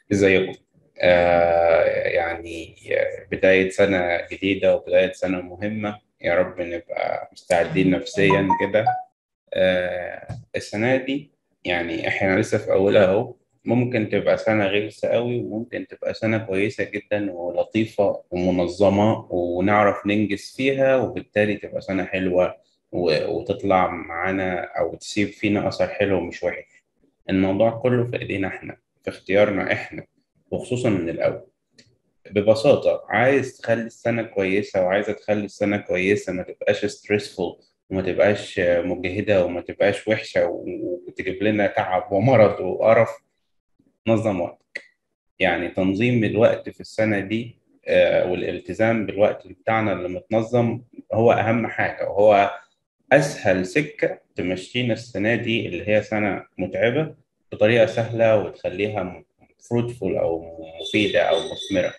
ازيكم آه يعني بداية سنة جديدة وبداية سنة مهمة يا رب نبقى مستعدين نفسيا كده آه السنة دي يعني احنا لسه في أولها أهو ممكن تبقى سنة غلسة قوي وممكن تبقى سنة كويسة جدا ولطيفة ومنظمة ونعرف ننجز فيها وبالتالي تبقى سنة حلوة و- وتطلع معانا أو تسيب فينا أثر حلو مش وحش الموضوع كله في إيدينا إحنا في اختيارنا إحنا وخصوصا من الأول ببساطة عايز تخلي السنة كويسة وعايزة تخلي السنة كويسة ما تبقاش ستريسفول وما تبقاش مجهدة وما تبقاش وحشة و- وتجيب لنا تعب ومرض وقرف نظم وقتك يعني تنظيم الوقت في السنة دي آه، والالتزام بالوقت بتاعنا اللي متنظم هو أهم حاجة وهو أسهل سكة تمشينا السنة دي اللي هي سنة متعبة بطريقة سهلة وتخليها فروتفول أو مفيدة أو مثمرة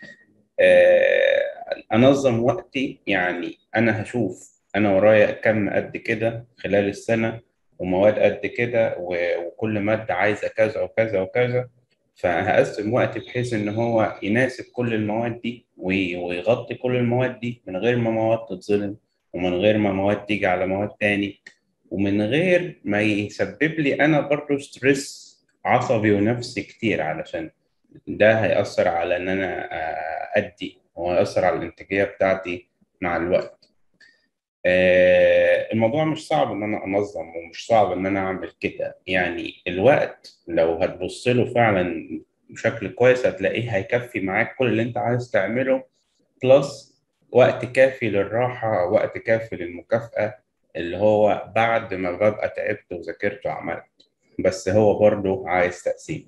آه، أنظم وقتي يعني أنا هشوف أنا ورايا كم قد كده خلال السنة ومواد قد كده و- وكل مادة عايزة كذا وكذا وكذا فهقسم وقتي بحيث إن هو يناسب كل المواد دي وي- ويغطي كل المواد دي من غير ما مواد تتظلم ومن غير ما مواد تيجي على مواد تاني ومن غير ما يسبب لي أنا برضو ستريس عصبي ونفسي كتير علشان ده هيأثر على إن أنا آه، أدي وهيأثر على الإنتاجية بتاعتي مع الوقت آه، الموضوع مش صعب إن أنا أنظم ومش صعب إن أنا أعمل كده يعني الوقت لو هتبص له فعلا بشكل كويس هتلاقيه هيكفي معاك كل اللي أنت عايز تعمله بلس وقت كافي للراحة وقت كافي للمكافأة اللي هو بعد ما ببقى تعبت وذاكرت وعملت بس هو برضه عايز تقسيم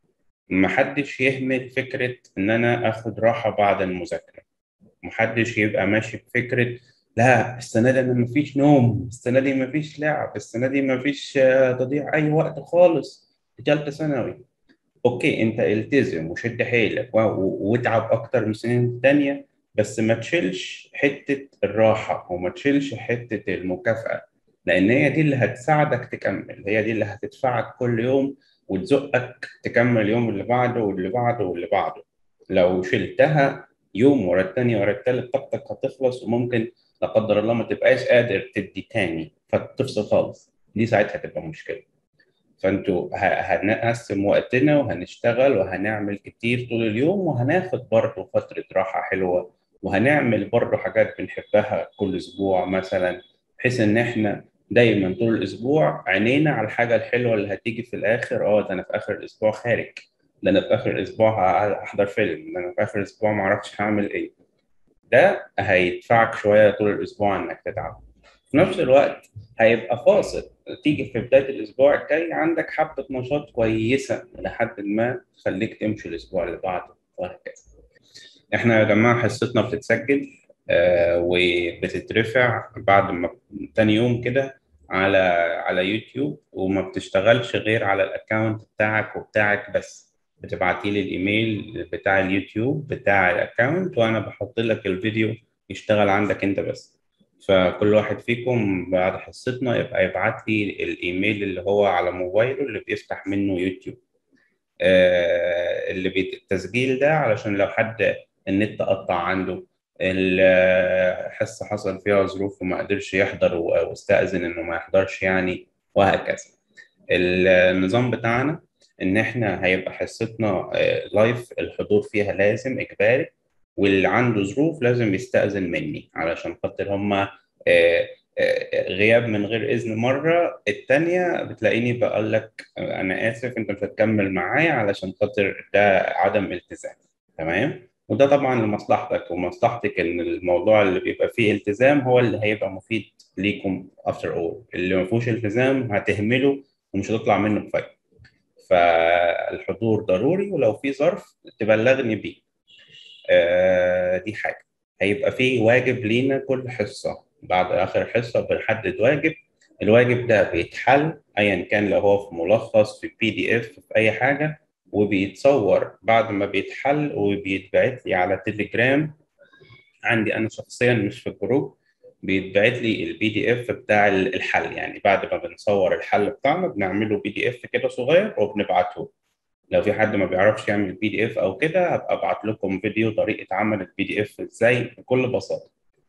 محدش يهمل فكرة إن أنا آخد راحة بعد المذاكرة محدش يبقى ماشي بفكرة لا السنة دي أنا مفيش نوم السنة دي مفيش لعب السنة دي مفيش آه، تضييع أي وقت خالص في تالتة ثانوي أوكي أنت التزم وشد حيلك و- و- واتعب أكتر من السنين التانية بس ما تشيلش حتة الراحة وما تشيلش حتة المكافأة لأن هي دي اللي هتساعدك تكمل هي دي اللي هتدفعك كل يوم وتزقك تكمل اليوم اللي بعده واللي بعده واللي بعده لو شلتها يوم ورا التاني ورا التالت طاقتك هتخلص وممكن لا قدر الله ما تبقاش قادر تدي تاني فتفصل خالص دي ساعتها تبقى مشكلة فانتوا ه- هنقسم وقتنا وهنشتغل وهنعمل كتير طول اليوم وهناخد برضه فترة راحة حلوة وهنعمل برضه حاجات بنحبها كل أسبوع مثلا بحيث إن إحنا دايما طول الأسبوع عينينا على الحاجة الحلوة اللي هتيجي في الآخر اه ده أنا في آخر الأسبوع خارج ده أنا في آخر الأسبوع ه- هحضر فيلم ده أنا في آخر الأسبوع معرفتش هعمل إيه ده هيدفعك شوية طول الأسبوع إنك تتعب في نفس الوقت هيبقى فاصل تيجي في بداية الأسبوع الجاي عندك حبة نشاط كويسة لحد ما تخليك تمشي الأسبوع اللي بعده وهكذا. إحنا يا جماعة حصتنا بتتسجل آه وبتترفع بعد ما تاني يوم كده على على يوتيوب وما بتشتغلش غير على الأكاونت بتاعك وبتاعك بس بتبعتي لي الإيميل بتاع اليوتيوب بتاع الأكاونت وأنا بحط لك الفيديو يشتغل عندك أنت بس. فكل واحد فيكم بعد حصتنا يبقى يبعت لي الايميل اللي هو على موبايله اللي بيفتح منه يوتيوب آه اللي بيت- التسجيل ده علشان لو حد النت قطع عنده الحصة حصل فيها ظروف وما قدرش يحضر و- واستأذن انه ما يحضرش يعني وهكذا النظام بتاعنا ان احنا هيبقى حصتنا آه، لايف الحضور فيها لازم اجباري واللي عنده ظروف لازم يستأذن مني علشان خاطر هما آه، آه، غياب من غير إذن مرة التانية بتلاقيني بقول لك آه، أنا آسف أنت مش هتكمل معايا علشان خاطر ده عدم التزام تمام وده طبعا لمصلحتك ومصلحتك إن الموضوع اللي بيبقى فيه التزام هو اللي هيبقى مفيد ليكم after all اللي ما فيهوش التزام هتهمله ومش هتطلع منه بفايدة فالحضور ضروري ولو في ظرف تبلغني بيه آه، دي حاجة هيبقى في واجب لينا كل حصة بعد آخر حصة بنحدد واجب الواجب ده بيتحل أيا كان لو هو في ملخص في بي دي إف في أي حاجة وبيتصور بعد ما بيتحل وبيتبعت لي على تليجرام عندي أنا شخصيا مش في الجروب بيتبعت لي البي دي اف بتاع الحل يعني بعد ما بنصور الحل بتاعنا بنعمله بي دي اف كده صغير وبنبعته لو في حد ما بيعرفش يعمل بي دي اف او كده هبقى ابعت لكم فيديو طريقه عمل البي دي اف ازاي بكل بساطه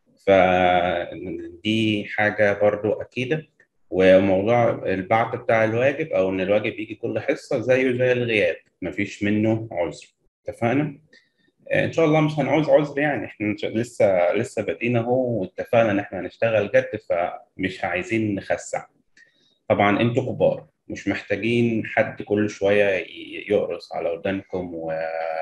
فدي حاجه برضو اكيده وموضوع البعث بتاع الواجب او ان الواجب يجي كل حصه زيه زي الغياب مفيش منه عذر اتفقنا ان شاء الله مش هنعوز عذر يعني احنا لسه لسه بادئين اهو واتفقنا ان احنا هنشتغل جد فمش عايزين نخسع طبعا انتوا كبار مش محتاجين حد كل شويه يقرص على ودانكم و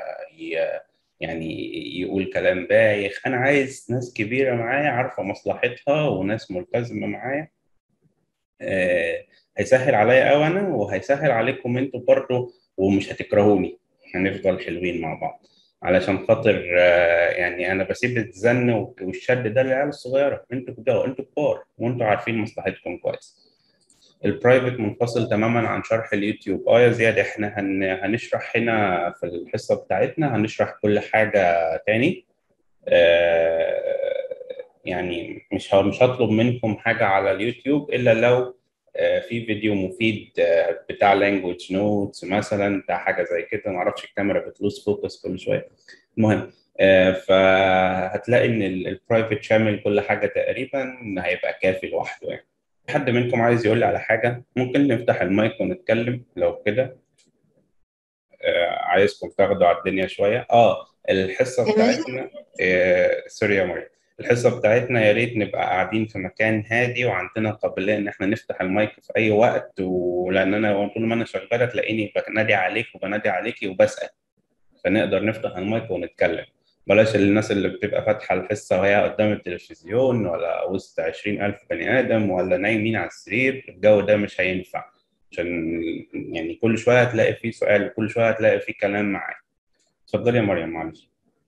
يعني يقول كلام بايخ انا عايز ناس كبيره معايا عارفه مصلحتها وناس ملتزمه معايا آه هيسهل عليا قوي انا وهيسهل عليكم انتوا برضه ومش هتكرهوني هنفضل حلوين مع بعض علشان خاطر آه يعني انا بسيب الزن والشد ده للعيال الصغيره انتوا كده انتوا كبار وانتوا عارفين مصلحتكم كويس البرايفت منفصل تماما عن شرح اليوتيوب اه يا زياد احنا هن... هنشرح هنا في الحصه بتاعتنا هنشرح كل حاجه تاني آه يعني مش مش هطلب منكم حاجه على اليوتيوب الا لو آه في فيديو مفيد آه بتاع لانجوج نوتس مثلا بتاع حاجه زي كده ما اعرفش الكاميرا بتلوز فوكس كل شويه المهم فهتلاقي ان البرايفت شامل كل حاجه تقريبا هيبقى كافي لوحده يعني حد منكم عايز يقول لي على حاجة ممكن نفتح المايك ونتكلم لو كده آه عايزكم تاخدوا على الدنيا شوية اه الحصة بتاعتنا آه سوري يا مريم الحصة بتاعتنا يا ريت نبقى قاعدين في مكان هادي وعندنا قابلية إن إحنا نفتح المايك في أي وقت ولأن أنا طول ما أنا شغالة تلاقيني بنادي عليك وبنادي عليكي وبسأل فنقدر نفتح المايك ونتكلم بلاش الناس اللي بتبقى فاتحة الحصة وهي قدام التلفزيون ولا وسط عشرين ألف بني آدم ولا نايمين على السرير الجو ده مش هينفع عشان يعني كل شوية هتلاقي فيه سؤال وكل شوية هتلاقي فيه كلام معايا اتفضلي يا مريم معلش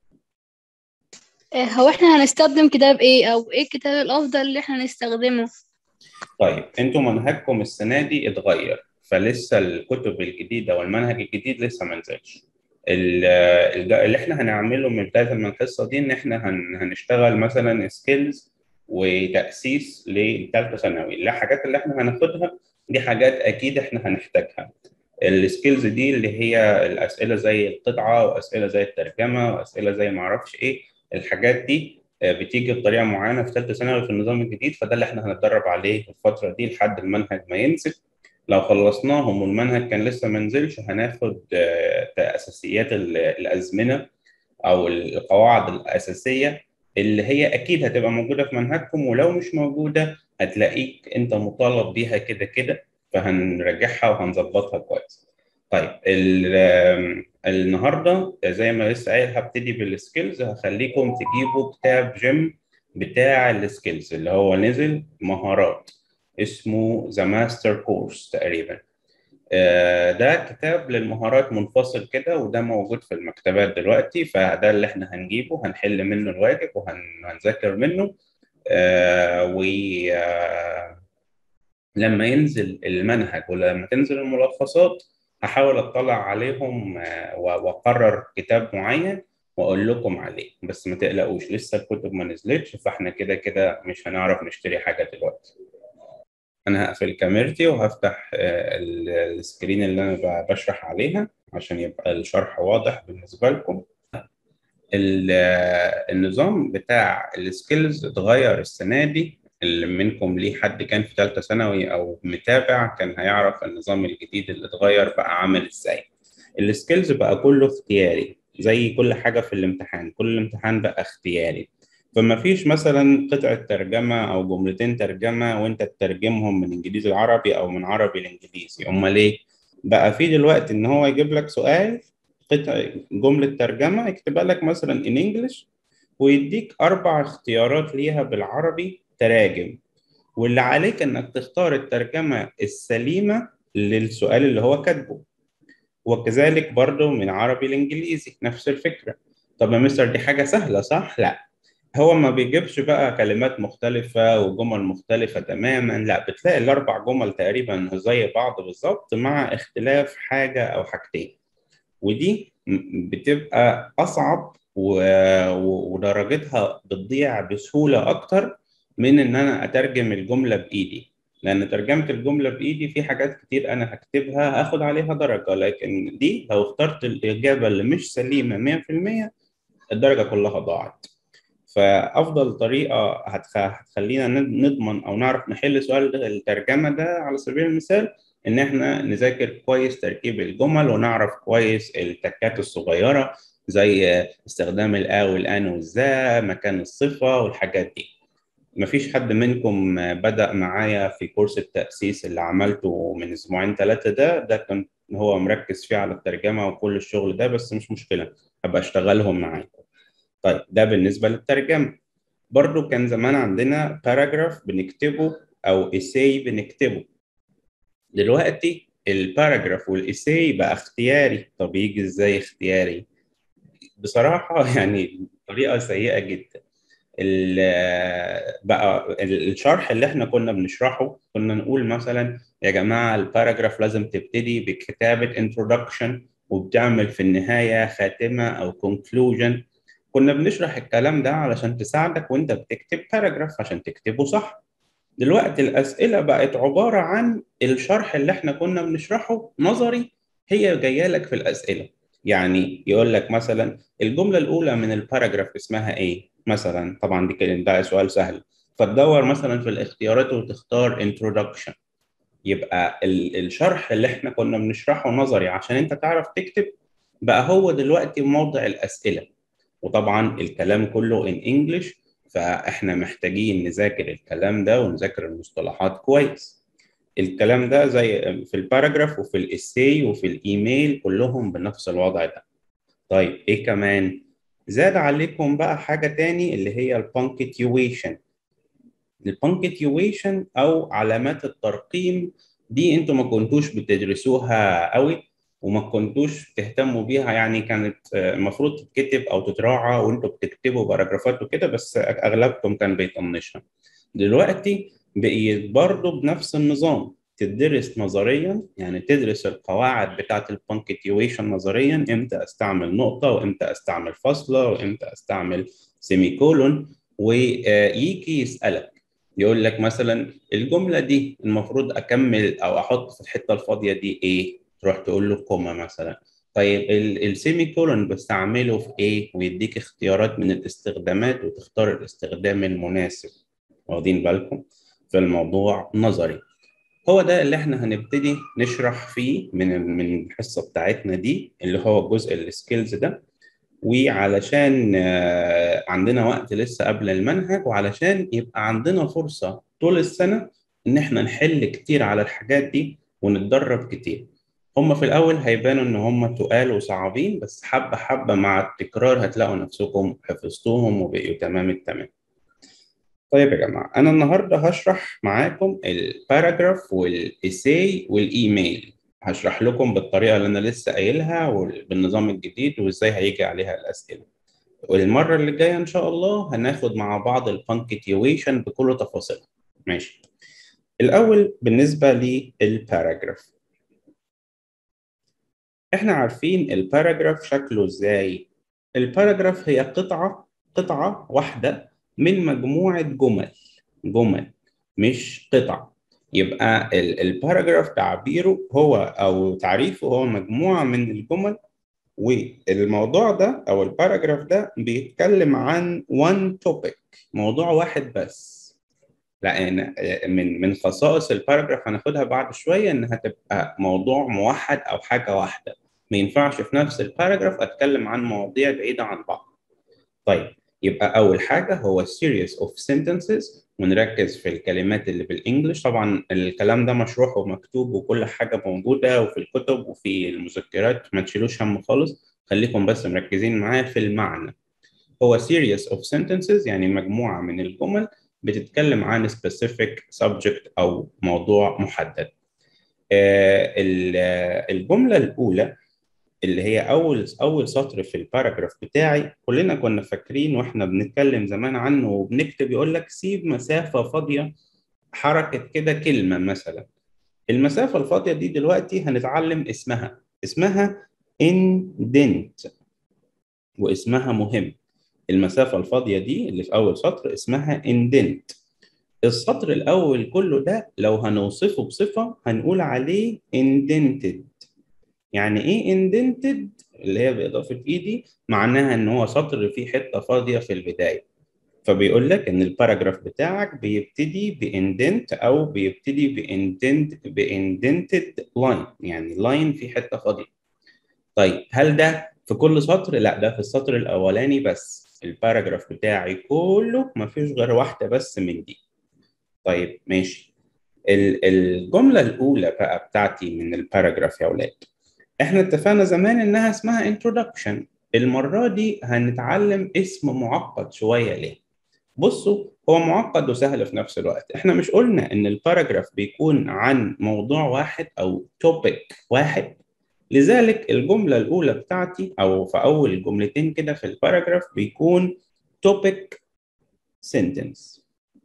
هو احنا هنستخدم كتاب ايه او ايه الكتاب الافضل اللي احنا نستخدمه طيب انتوا منهجكم السنة دي اتغير فلسه الكتب الجديدة والمنهج الجديد لسه ما نزلش اللي احنا هنعمله من بدايه من الحصه دي ان احنا هنشتغل مثلا سكيلز وتاسيس لثالثه ثانوي الحاجات اللي احنا هناخدها دي حاجات اكيد احنا هنحتاجها السكيلز دي اللي هي الاسئله زي القطعه واسئله زي الترجمه واسئله زي ما اعرفش ايه الحاجات دي بتيجي بطريقه معينه في ثالثه ثانوي في النظام الجديد فده اللي احنا هنتدرب عليه الفتره دي لحد المنهج ما ينزل لو خلصناهم والمنهج كان لسه ما نزلش هناخد اساسيات الازمنه او القواعد الاساسيه اللي هي اكيد هتبقى موجوده في منهجكم ولو مش موجوده هتلاقيك انت مطالب بيها كده كده فهنرجعها وهنظبطها كويس. طيب النهارده زي ما لسه قايل هبتدي بالسكيلز هخليكم تجيبوا كتاب جيم بتاع السكيلز اللي هو نزل مهارات اسمه ذا ماستر كورس تقريبا ده كتاب للمهارات منفصل كده وده موجود في المكتبات دلوقتي فده اللي احنا هنجيبه هنحل منه الواجب وهنذاكر منه و لما ينزل المنهج ولما تنزل الملخصات هحاول اطلع عليهم واقرر كتاب معين واقول لكم عليه بس ما تقلقوش لسه الكتب ما نزلتش فاحنا كده كده مش هنعرف نشتري حاجه دلوقتي انا هقفل كاميرتي وهفتح السكرين اللي انا بشرح عليها عشان يبقى الشرح واضح بالنسبه لكم النظام بتاع السكيلز اتغير السنه دي اللي منكم ليه حد كان في ثالثه ثانوي او متابع كان هيعرف النظام الجديد اللي اتغير بقى عامل ازاي السكيلز بقى كله اختياري زي كل حاجه في الامتحان كل الامتحان بقى اختياري فما فيش مثلا قطعة ترجمة أو جملتين ترجمة وأنت تترجمهم من إنجليزي لعربي أو من عربي لإنجليزي، أمال ليه؟ بقى في دلوقتي إن هو يجيب لك سؤال قطع جملة ترجمة يكتبها لك مثلا in English ويديك أربع اختيارات ليها بالعربي تراجم واللي عليك إنك تختار الترجمة السليمة للسؤال اللي هو كاتبه وكذلك برضه من عربي لإنجليزي نفس الفكرة طب يا مستر دي حاجة سهلة صح؟ لا هو ما بيجيبش بقى كلمات مختلفة وجمل مختلفة تماما لا بتلاقي الأربع جمل تقريبا زي بعض بالظبط مع اختلاف حاجة أو حاجتين ودي بتبقى أصعب و... ودرجتها بتضيع بسهولة أكتر من إن أنا أترجم الجملة بإيدي لان ترجمه الجمله بايدي في حاجات كتير انا هكتبها هاخد عليها درجه لكن دي لو اخترت الاجابه اللي مش سليمه 100% الدرجه كلها ضاعت فافضل طريقه هتخ... هتخلينا نضمن او نعرف نحل سؤال الترجمه ده على سبيل المثال ان احنا نذاكر كويس تركيب الجمل ونعرف كويس التكات الصغيره زي استخدام الآ والآن والذا مكان الصفة والحاجات دي مفيش حد منكم بدأ معايا في كورس التأسيس اللي عملته من أسبوعين ثلاثة ده ده كان هو مركز فيه على الترجمة وكل الشغل ده بس مش مشكلة هبقى أشتغلهم معاكم طيب ده بالنسبة للترجمة برضو كان زمان عندنا باراجراف بنكتبه أو إيساي بنكتبه دلوقتي الباراجراف والإيساي بقى اختياري طب يجي إزاي اختياري بصراحة يعني طريقة سيئة جدا بقى الشرح اللي احنا كنا بنشرحه كنا نقول مثلا يا جماعة الباراجراف لازم تبتدي بكتابة introduction وبتعمل في النهاية خاتمة أو conclusion كنا بنشرح الكلام ده علشان تساعدك وانت بتكتب باراجراف عشان تكتبه صح دلوقتي الأسئلة بقت عبارة عن الشرح اللي احنا كنا بنشرحه نظري هي جاية لك في الأسئلة يعني يقول لك مثلا الجملة الأولى من الباراجراف اسمها إيه؟ مثلا طبعا دي كده ده سؤال سهل فتدور مثلا في الاختيارات وتختار introduction يبقى الشرح اللي احنا كنا بنشرحه نظري عشان انت تعرف تكتب بقى هو دلوقتي موضع الأسئلة وطبعا الكلام كله in English فاحنا محتاجين نذاكر الكلام ده ونذاكر المصطلحات كويس الكلام ده زي في الباراجراف وفي الاساي وفي الايميل كلهم بنفس الوضع ده طيب ايه كمان زاد عليكم بقى حاجة تاني اللي هي البانكتيويشن البانكتيويشن او علامات الترقيم دي انتوا ما كنتوش بتدرسوها قوي وما كنتوش تهتموا بيها يعني كانت المفروض تتكتب او تتراعى وانتوا بتكتبوا باراجرافات وكده بس اغلبكم كان بيطنشها دلوقتي بقيت برضه بنفس النظام تدرس نظريا يعني تدرس القواعد بتاعه البانكتيويشن نظريا امتى استعمل نقطه وامتى استعمل فاصله وامتى استعمل سيمي كولون ويجي يسالك يقول لك مثلا الجمله دي المفروض اكمل او احط في الحته الفاضيه دي ايه تروح تقول له كوما مثلا طيب السيمي كولون بستعمله في ايه ويديك اختيارات من الاستخدامات وتختار الاستخدام المناسب واخدين بالكم في الموضوع نظري هو ده اللي احنا هنبتدي نشرح فيه من من الحصه بتاعتنا دي اللي هو جزء السكيلز ده وعلشان عندنا وقت لسه قبل المنهج وعلشان يبقى عندنا فرصه طول السنه ان احنا نحل كتير على الحاجات دي ونتدرب كتير هم في الاول هيبانوا ان هم تقال وصعبين بس حبه حبه مع التكرار هتلاقوا نفسكم حفظتوهم وبقيوا تمام التمام طيب يا جماعة أنا النهاردة هشرح معاكم الباراجراف والإيساي والإيميل هشرح لكم بالطريقة اللي أنا لسه قايلها وبالنظام الجديد وإزاي هيجي عليها الأسئلة والمرة اللي جاية إن شاء الله هناخد مع بعض البانكتيويشن بكل تفاصيلها ماشي الأول بالنسبة للباراجراف إحنا عارفين الباراجراف شكله إزاي الباراجراف هي قطعة قطعة واحدة من مجموعة جمل جمل مش قطع يبقى الباراجراف تعبيره هو أو تعريفه هو مجموعة من الجمل والموضوع ده أو الباراجراف ده بيتكلم عن one topic موضوع واحد بس لأن من من خصائص الباراجراف هناخدها بعد شوية إنها تبقى موضوع موحد أو حاجة واحدة ما ينفعش في نفس الباراجراف أتكلم عن مواضيع بعيدة عن بعض طيب يبقى أول حاجة هو series of sentences ونركز في الكلمات اللي بالإنجلش طبعا الكلام ده مشروح ومكتوب وكل حاجة موجودة وفي الكتب وفي المذكرات ما تشيلوش هم خالص خليكم بس مركزين معايا في المعنى هو series of sentences يعني مجموعة من الجمل بتتكلم عن specific subject أو موضوع محدد الجملة الأولى اللي هي اول اول سطر في الباراجراف بتاعي كلنا كنا فاكرين واحنا بنتكلم زمان عنه وبنكتب يقول لك سيب مسافه فاضيه حركه كده كلمه مثلا المسافه الفاضيه دي دلوقتي هنتعلم اسمها اسمها indent واسمها مهم المسافه الفاضيه دي اللي في اول سطر اسمها indent السطر الأول كله ده لو هنوصفه بصفة هنقول عليه indented يعني إيه indented اللي هي بإضافة إيدي معناها إن هو سطر فيه حتة فاضية في البداية فبيقول لك إن الباراجراف بتاعك بيبتدي بإندنت أو بيبتدي بإندنت بإندنتد لاين يعني لاين في حتة فاضية طيب هل ده في كل سطر؟ لا ده في السطر الأولاني بس الباراجراف بتاعي كله مفيش غير واحدة بس من دي طيب ماشي الجملة الأولى بقى بتاعتي من الباراجراف يا ولاد احنا اتفقنا زمان انها اسمها introduction المرة دي هنتعلم اسم معقد شوية ليه بصوا هو معقد وسهل في نفس الوقت احنا مش قلنا ان الباراجراف بيكون عن موضوع واحد او توبيك واحد لذلك الجملة الأولى بتاعتي أو في أول جملتين كده في الباراجراف بيكون topic sentence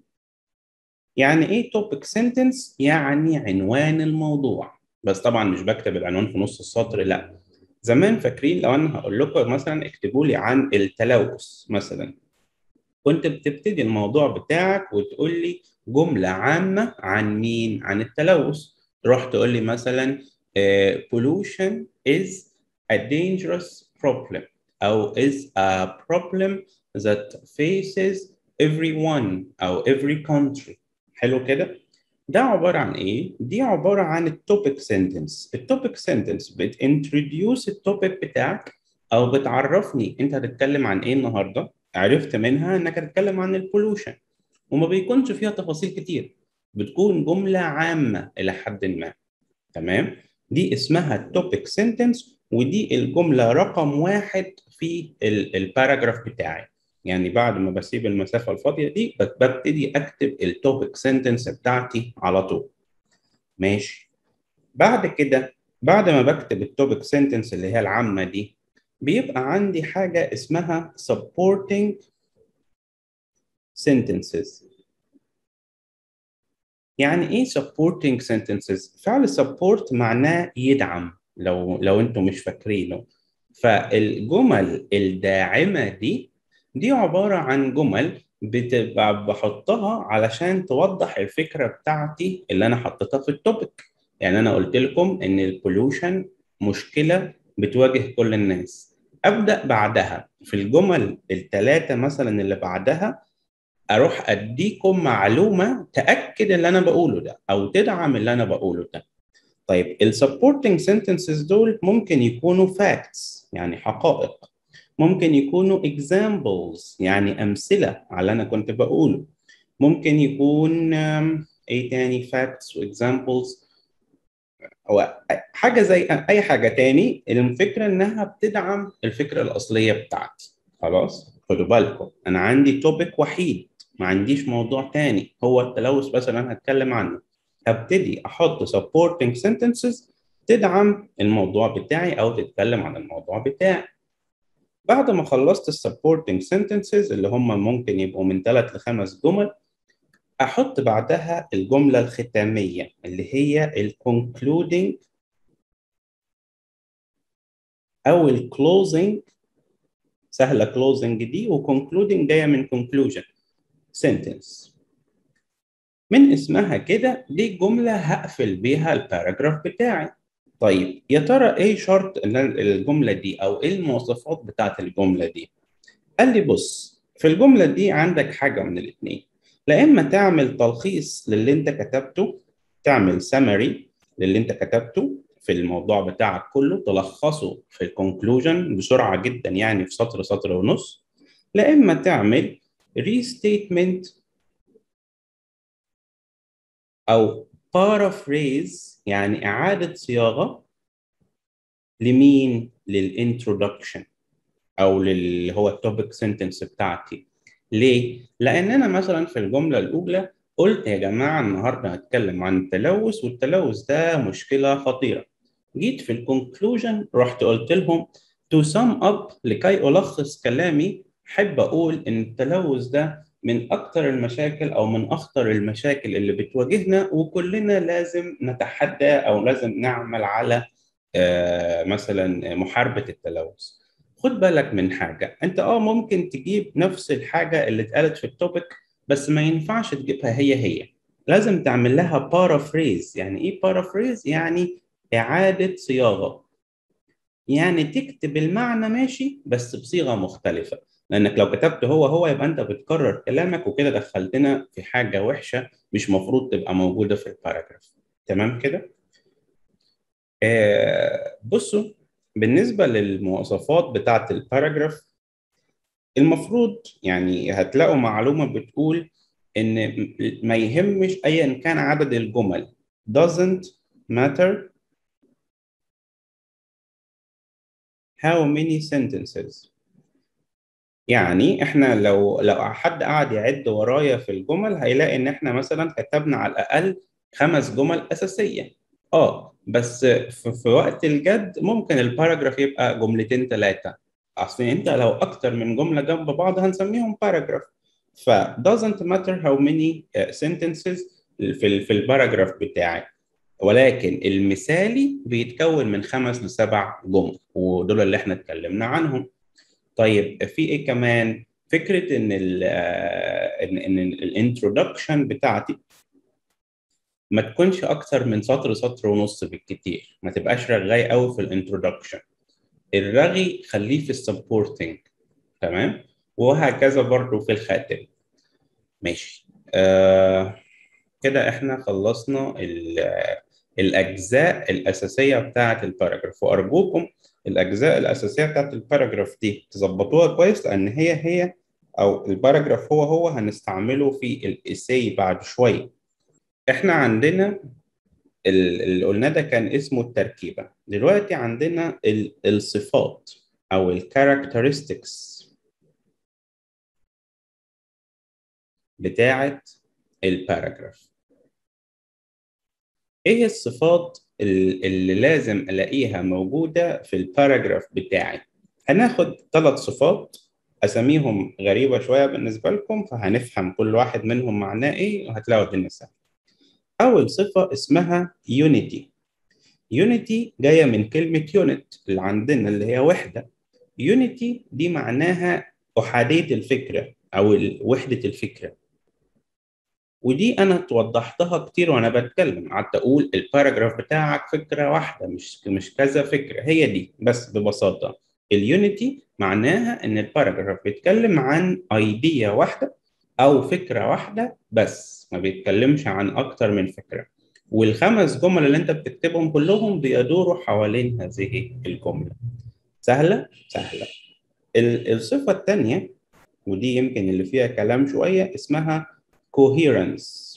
يعني إيه topic sentence؟ يعني عنوان الموضوع بس طبعا مش بكتب العنوان في نص السطر لا زمان فاكرين لو أنا هقول لكم مثلا اكتبوا لي عن التلوث مثلا كنت بتبتدي الموضوع بتاعك وتقول لي جملة عامة عن مين؟ عن التلوث تروح تقول لي مثلا uh, pollution is a dangerous problem أو is a problem that faces everyone أو every country حلو كده؟ ده عبارة عن إيه؟ دي عبارة عن التوبيك سنتنس التوبيك سنتنس بتintroduce التوبيك بتاعك أو بتعرفني أنت هتتكلم عن إيه النهاردة عرفت منها إنك هتتكلم عن البولوشن وما بيكونش فيها تفاصيل كتير بتكون جملة عامة إلى حد ما تمام؟ دي اسمها التوبيك سنتنس ودي الجملة رقم واحد في الباراجراف بتاعي يعني بعد ما بسيب المسافة الفاضية دي ببتدي أكتب التوبيك سنتنس بتاعتي على طول ماشي بعد كده بعد ما بكتب التوبيك سنتنس اللي هي العامة دي بيبقى عندي حاجة اسمها supporting sentences يعني ايه supporting sentences؟ فعل support معناه يدعم لو لو انتم مش فاكرينه فالجمل الداعمة دي دي عبارة عن جمل بتبقى بحطها علشان توضح الفكرة بتاعتي اللي أنا حطيتها في التوبيك يعني أنا قلت لكم إن البولوشن مشكلة بتواجه كل الناس أبدأ بعدها في الجمل الثلاثة مثلا اللي بعدها اروح اديكم معلومه تاكد اللي انا بقوله ده او تدعم اللي انا بقوله ده طيب السبورتنج sentences دول ممكن يكونوا facts يعني حقائق ممكن يكونوا examples يعني امثله على اللي انا كنت بقوله ممكن يكون ايه تاني facts واكزامبلز او حاجه زي اي حاجه تاني الفكره انها بتدعم الفكره الاصليه بتاعتي خلاص خدوا بالكم انا عندي توبيك وحيد ما عنديش موضوع تاني هو التلوث بس اللي انا هتكلم عنه هبتدي احط supporting sentences تدعم الموضوع بتاعي او تتكلم عن الموضوع بتاعي بعد ما خلصت السبورتنج sentences اللي هم ممكن يبقوا من ثلاث لخمس جمل احط بعدها الجمله الختاميه اللي هي ال concluding او ال closing سهله closing دي و concluding جايه من conclusion sentence من اسمها كده دي جملة هقفل بيها الباراجراف بتاعي طيب يا ترى ايه شرط الجملة دي او ايه المواصفات بتاعت الجملة دي قال لي بص في الجملة دي عندك حاجة من الاتنين لا اما تعمل تلخيص للي انت كتبته تعمل سمري للي انت كتبته في الموضوع بتاعك كله تلخصه في الكونكلوجن بسرعة جدا يعني في سطر سطر ونص لا اما تعمل restatement أو paraphrase يعني إعادة صياغة لمين؟ للintroduction أو اللي هو التوبيك سنتنس بتاعتي ليه؟ لأن أنا مثلا في الجملة الأولى قلت يا جماعة النهاردة هتكلم عن التلوث والتلوث ده مشكلة خطيرة جيت في الكونكلوجن رحت قلت لهم to sum up لكي ألخص كلامي حب أقول إن التلوث ده من أكثر المشاكل أو من أخطر المشاكل اللي بتواجهنا وكلنا لازم نتحدى أو لازم نعمل على آه مثلا محاربة التلوث. خد بالك من حاجة، أنت أه ممكن تجيب نفس الحاجة اللي اتقالت في التوبيك بس ما ينفعش تجيبها هي هي لازم تعمل لها بارافريز يعني ايه بارافريز يعني اعاده صياغه يعني تكتب المعنى ماشي بس بصيغه مختلفه لانك لو كتبت هو هو يبقى انت بتكرر كلامك وكده دخلتنا في حاجه وحشه مش مفروض تبقى موجوده في الباراجراف تمام كده آه بصوا بالنسبه للمواصفات بتاعه الباراجراف المفروض يعني هتلاقوا معلومه بتقول ان ما يهمش ايا كان عدد الجمل doesn't matter how many sentences يعني احنا لو لو حد قعد يعد ورايا في الجمل هيلاقي ان احنا مثلا كتبنا على الاقل خمس جمل اساسيه اه بس في, في وقت الجد ممكن الباراجراف يبقى جملتين ثلاثه اصل انت لو اكتر من جمله جنب بعض هنسميهم باراجراف ف doesn't matter how many sentences في في الباراجراف بتاعك ولكن المثالي بيتكون من خمس لسبع جمل ودول اللي احنا اتكلمنا عنهم طيب في ايه كمان فكره ان ال ان ان الانترودكشن بتاعتي ما تكونش اكتر من سطر سطر ونص بالكتير ما تبقاش رغاي قوي في الانترودكشن الرغي خليه في السبورتنج تمام وهكذا برضو في الخاتم ماشي آه كده احنا خلصنا الاجزاء الاساسيه بتاعه الباراجراف وارجوكم الاجزاء الاساسيه بتاعه الباراجراف دي تظبطوها كويس لان هي هي او الباراجراف هو هو هنستعمله في الاساي بعد شويه احنا عندنا اللي قلنا ده كان اسمه التركيبه دلوقتي عندنا الصفات او الكاركترستكس بتاعه الباراجراف ايه الصفات اللي لازم الاقيها موجوده في الباراجراف بتاعي هناخد ثلاث صفات اساميهم غريبه شويه بالنسبه لكم فهنفهم كل واحد منهم معناه ايه وهتلاقوا الدنيا سهله اول صفه اسمها يونيتي يونيتي جايه من كلمه يونت اللي عندنا اللي هي وحده يونيتي دي معناها احاديه الفكره او وحده الفكره ودي انا توضحتها كتير وانا بتكلم قعدت اقول الباراجراف بتاعك فكره واحده مش مش كذا فكره هي دي بس ببساطه اليونيتي معناها ان الباراجراف بيتكلم عن ايديا واحده او فكره واحده بس ما بيتكلمش عن اكتر من فكره والخمس جمل اللي انت بتكتبهم كلهم بيدوروا حوالين هذه الجمله سهله سهله الصفه الثانيه ودي يمكن اللي فيها كلام شويه اسمها coherence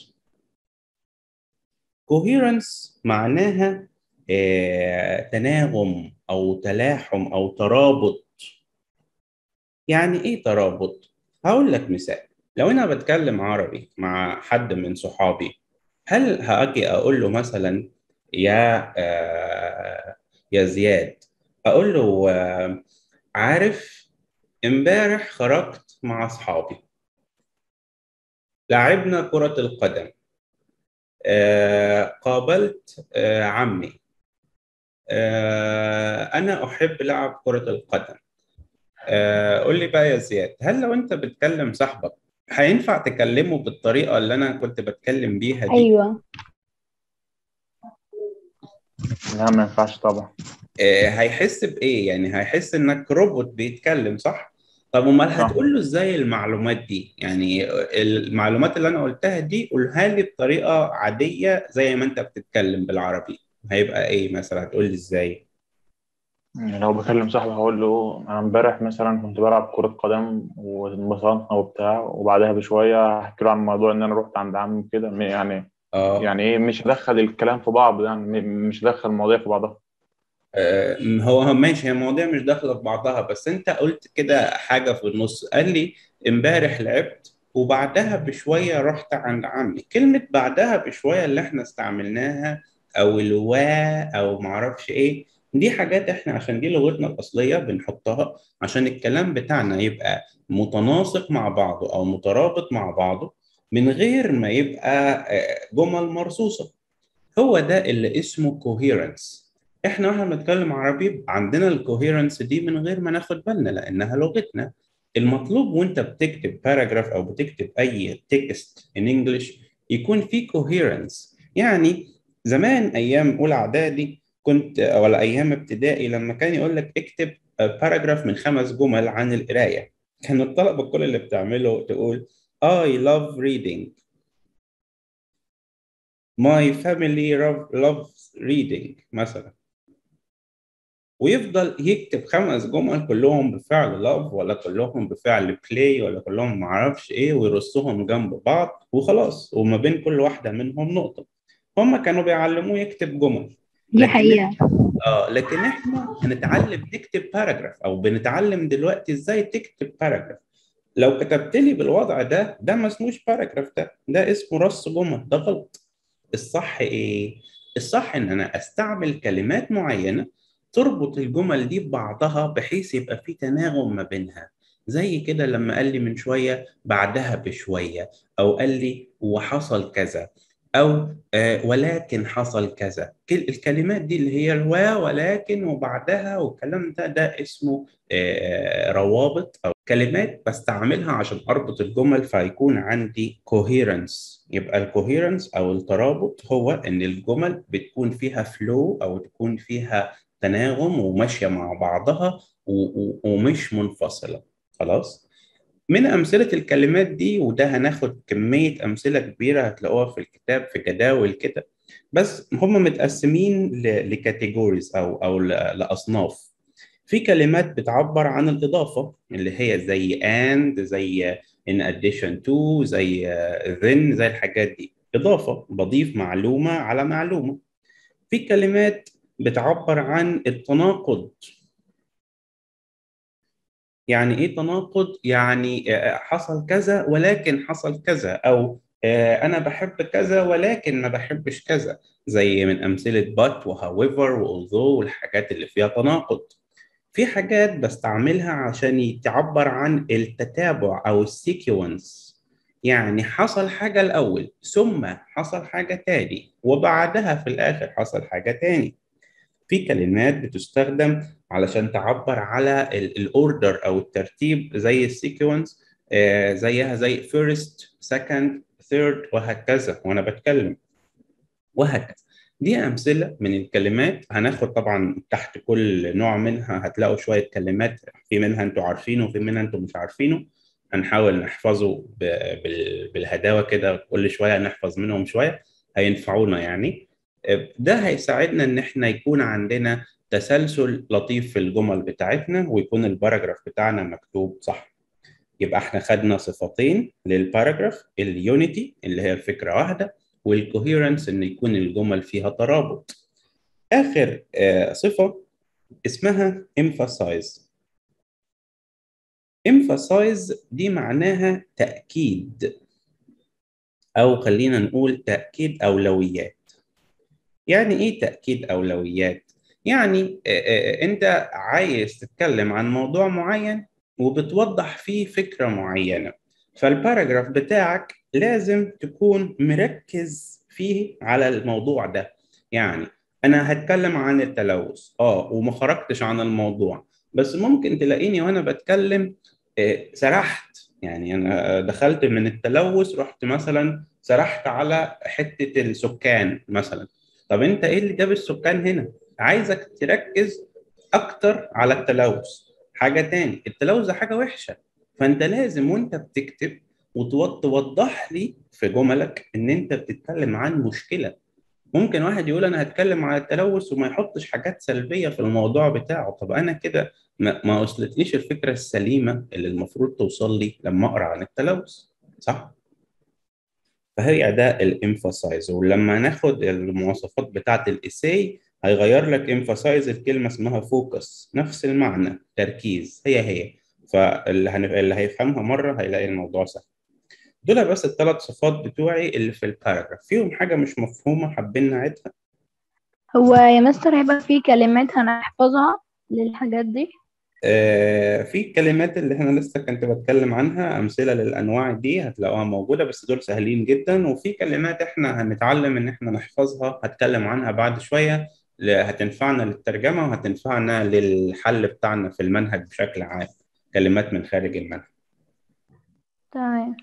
coherence معناها آه تناغم او تلاحم او ترابط يعني ايه ترابط هقول لك مثال لو انا بتكلم عربي مع حد من صحابي هل هاجي اقول له مثلا يا آه يا زياد اقول له آه عارف امبارح خرجت مع اصحابي لعبنا كرة القدم آه قابلت آه عمي آه أنا أحب لعب كرة القدم قول لي بقى يا زياد هل لو أنت بتكلم صاحبك هينفع تكلمه بالطريقة اللي أنا كنت بتكلم بيها دي؟ ايوه لا ما ينفعش طبعا هيحس بإيه؟ يعني هيحس إنك روبوت بيتكلم صح؟ طب امال هتقول له ازاي المعلومات دي يعني المعلومات اللي انا قلتها دي قولها لي بطريقه عاديه زي ما انت بتتكلم بالعربي هيبقى ايه مثلا هتقول لي ازاي لو بكلم صاحبي هقول له انا امبارح مثلا كنت بلعب كرة قدم وانبسطنا وبتاع وبعدها بشوية هحكي له عن موضوع ان انا رحت عند عمي كده يعني اه يعني ايه مش هدخل الكلام في بعض يعني مش هدخل المواضيع في بعضها آه، هو ماشي هي المواضيع مش داخله في بعضها بس انت قلت كده حاجه في النص قال لي امبارح لعبت وبعدها بشويه رحت عند عمي كلمه بعدها بشويه اللي احنا استعملناها او الوا او معرفش ايه دي حاجات احنا عشان دي لغتنا الاصليه بنحطها عشان الكلام بتاعنا يبقى متناسق مع بعضه او مترابط مع بعضه من غير ما يبقى جمل مرصوصه هو ده اللي اسمه coherence احنا واحنا بنتكلم عربي عندنا الكوهيرنس دي من غير ما ناخد بالنا لانها لغتنا المطلوب وانت بتكتب باراجراف او بتكتب اي تكست ان انجلش يكون في coherence يعني زمان ايام اولى اعدادي كنت ولا ايام ابتدائي لما كان يقول لك اكتب باراجراف من خمس جمل عن القرايه كان الطلبه كل اللي بتعمله تقول I love reading My family loves reading مثلا ويفضل يكتب خمس جمل كلهم بفعل لاف ولا كلهم بفعل بلاي ولا كلهم معرفش ايه ويرصهم جنب بعض وخلاص وما بين كل واحده منهم نقطه هم كانوا بيعلموه يكتب جمل دي حقيقة اه لكن احنا هنتعلم نكتب باراجراف او بنتعلم دلوقتي ازاي تكتب باراجراف لو كتبت لي بالوضع ده ده ما اسموش باراجراف ده ده اسمه رص جمل ده غلط الصح ايه الصح ان انا استعمل كلمات معينه تربط الجمل دي ببعضها بحيث يبقى في تناغم ما بينها زي كده لما قال لي من شويه بعدها بشويه او قال لي وحصل كذا او آه ولكن حصل كذا الكلمات دي اللي هي الوا ولكن وبعدها والكلام ده ده اسمه آه روابط او كلمات بستعملها عشان اربط الجمل فيكون عندي coherence يبقى الكوهيرنس او الترابط هو ان الجمل بتكون فيها فلو او تكون فيها تناغم وماشيه مع بعضها ومش منفصله خلاص من امثله الكلمات دي وده هناخد كميه امثله كبيره هتلاقوها في الكتاب في جداول كده بس هم متقسمين لكاتيجوريز او او لاصناف في كلمات بتعبر عن الاضافه اللي هي زي and زي in addition to زي then زي الحاجات دي اضافه بضيف معلومه على معلومه في كلمات بتعبر عن التناقض يعني ايه تناقض يعني حصل كذا ولكن حصل كذا او انا بحب كذا ولكن ما بحبش كذا زي من امثله but وhowever والthough والحاجات اللي فيها تناقض في حاجات بستعملها عشان تعبر عن التتابع او السيكونس يعني حصل حاجه الاول ثم حصل حاجه تاني وبعدها في الاخر حصل حاجه تاني في كلمات بتستخدم علشان تعبر على الاوردر او الترتيب زي السيكونس آه زيها زي first second third وهكذا وانا بتكلم وهكذا دي امثله من الكلمات هناخد طبعا تحت كل نوع منها هتلاقوا شويه كلمات في منها انتوا عارفينه وفي منها انتوا مش عارفينه هنحاول نحفظه بالهداوه كده كل شويه نحفظ منهم شويه هينفعونا يعني ده هيساعدنا ان احنا يكون عندنا تسلسل لطيف في الجمل بتاعتنا ويكون الباراجراف بتاعنا مكتوب صح يبقى احنا خدنا صفتين للباراجراف اليونيتي اللي هي فكره واحده والكوهيرنس ان يكون الجمل فيها ترابط اخر آه صفه اسمها emphasize emphasize دي معناها تاكيد او خلينا نقول تاكيد اولويات يعني ايه تاكيد اولويات يعني انت عايز تتكلم عن موضوع معين وبتوضح فيه فكره معينه فالباراجراف بتاعك لازم تكون مركز فيه على الموضوع ده يعني انا هتكلم عن التلوث اه وما خرجتش عن الموضوع بس ممكن تلاقيني وانا بتكلم سرحت يعني انا دخلت من التلوث رحت مثلا سرحت على حته السكان مثلا طب انت ايه اللي جاب السكان هنا عايزك تركز اكتر على التلوث حاجه تاني التلوث ده حاجه وحشه فانت لازم وانت بتكتب وتوضح لي في جملك ان انت بتتكلم عن مشكله ممكن واحد يقول انا هتكلم عن التلوث وما يحطش حاجات سلبيه في الموضوع بتاعه طب انا كده ما وصلتليش الفكره السليمه اللي المفروض توصل لي لما اقرا عن التلوث صح فهي ده الامفاسايز ولما ناخد المواصفات بتاعه الاساي هيغير لك امفاسايز الكلمه اسمها فوكس نفس المعنى تركيز هي هي فاللي هن... اللي هيفهمها مره هيلاقي الموضوع سهل دول بس الثلاث صفات بتوعي اللي في الباراجراف فيهم حاجه مش مفهومه حابين نعيدها هو يا مستر هيبقى في كلمات هنحفظها للحاجات دي آه في الكلمات اللي احنا لسه كنت بتكلم عنها امثله للانواع دي هتلاقوها موجوده بس دول سهلين جدا وفي كلمات احنا هنتعلم ان احنا نحفظها هتكلم عنها بعد شويه هتنفعنا للترجمه وهتنفعنا للحل بتاعنا في المنهج بشكل عام كلمات من خارج المنهج تمام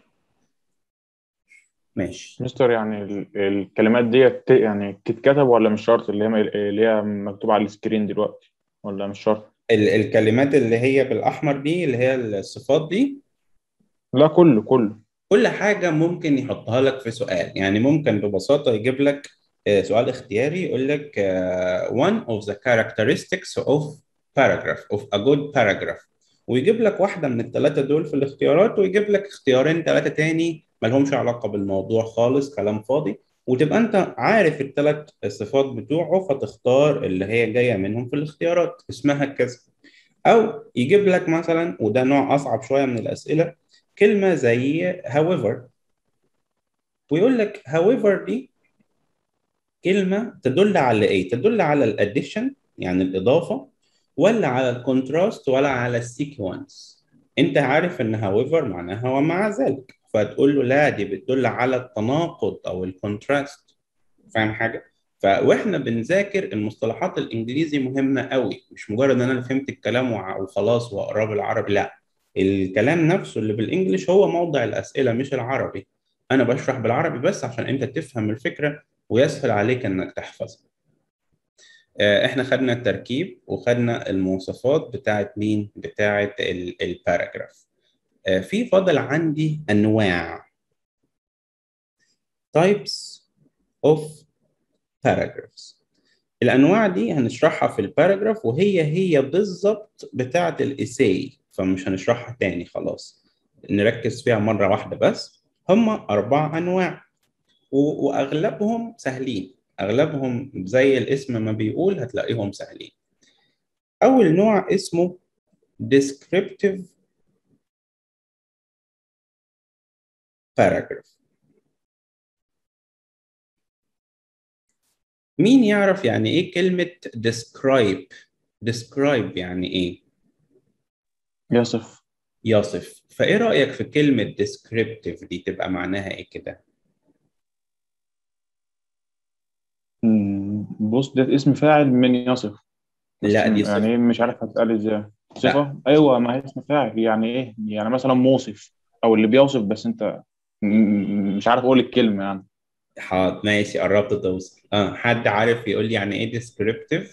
ماشي مستر يعني ال- الكلمات ديت يعني تتكتب ولا مش شرط اللي هي اللي هي مكتوبة على السكرين دلوقتي ولا مش شرط ال- الكلمات اللي هي بالأحمر دي اللي هي الصفات دي لا كله كله كل حاجة ممكن يحطها لك في سؤال يعني ممكن ببساطة يجيب لك آه، سؤال اختياري يقول لك آه، one of the characteristics of paragraph of a good paragraph ويجيب لك واحدة من الثلاثة دول في الاختيارات ويجيب لك اختيارين ثلاثة تاني مالهمش علاقة بالموضوع خالص كلام فاضي وتبقى انت عارف الثلاث صفات بتوعه فتختار اللي هي جاية منهم في الاختيارات اسمها كذا أو يجيب لك مثلا وده نوع أصعب شوية من الأسئلة كلمة زي however ويقول لك however دي كلمة تدل على إيه؟ تدل على الاديشن يعني الإضافة ولا على الكونتراست ولا على السيكونس أنت عارف إن however معناها ومع ذلك فتقول له لا دي بتدل على التناقض أو الكونتراست فاهم حاجة؟ ف واحنا بنذاكر المصطلحات الانجليزي مهمه قوي مش مجرد ان انا فهمت الكلام وع- وخلاص واقراه بالعربي لا الكلام نفسه اللي بالانجلش هو موضع الاسئله مش العربي انا بشرح بالعربي بس عشان انت تفهم الفكره ويسهل عليك انك تحفظها آه، احنا خدنا التركيب وخدنا المواصفات بتاعت مين بتاعت ال- الباراجراف آه، في فاضل عندي انواع types of paragraphs الانواع دي هنشرحها في الباراجراف وهي هي بالظبط بتاعه الاساي فمش هنشرحها تاني خلاص نركز فيها مره واحده بس هم اربع انواع و- واغلبهم سهلين اغلبهم زي الاسم ما بيقول هتلاقيهم سهلين اول نوع اسمه descriptive paragraph مين يعرف يعني ايه كلمه describe describe يعني ايه يصف يصف فايه رأيك في كلمة descriptive دي تبقى معناها ايه كده مم، بص ده اسم فاعل من يصف بس لا دي يعني صفة ايه مش عارف هتقال ازاي صفة ايوه ما هي اسم فاعل يعني ايه يعني مثلا موصف او اللي بيوصف بس انت م- م- مش عارف اقول الكلمة يعني حاضر ماشي قربت توصل اه حد عارف يقول لي يعني ايه descriptive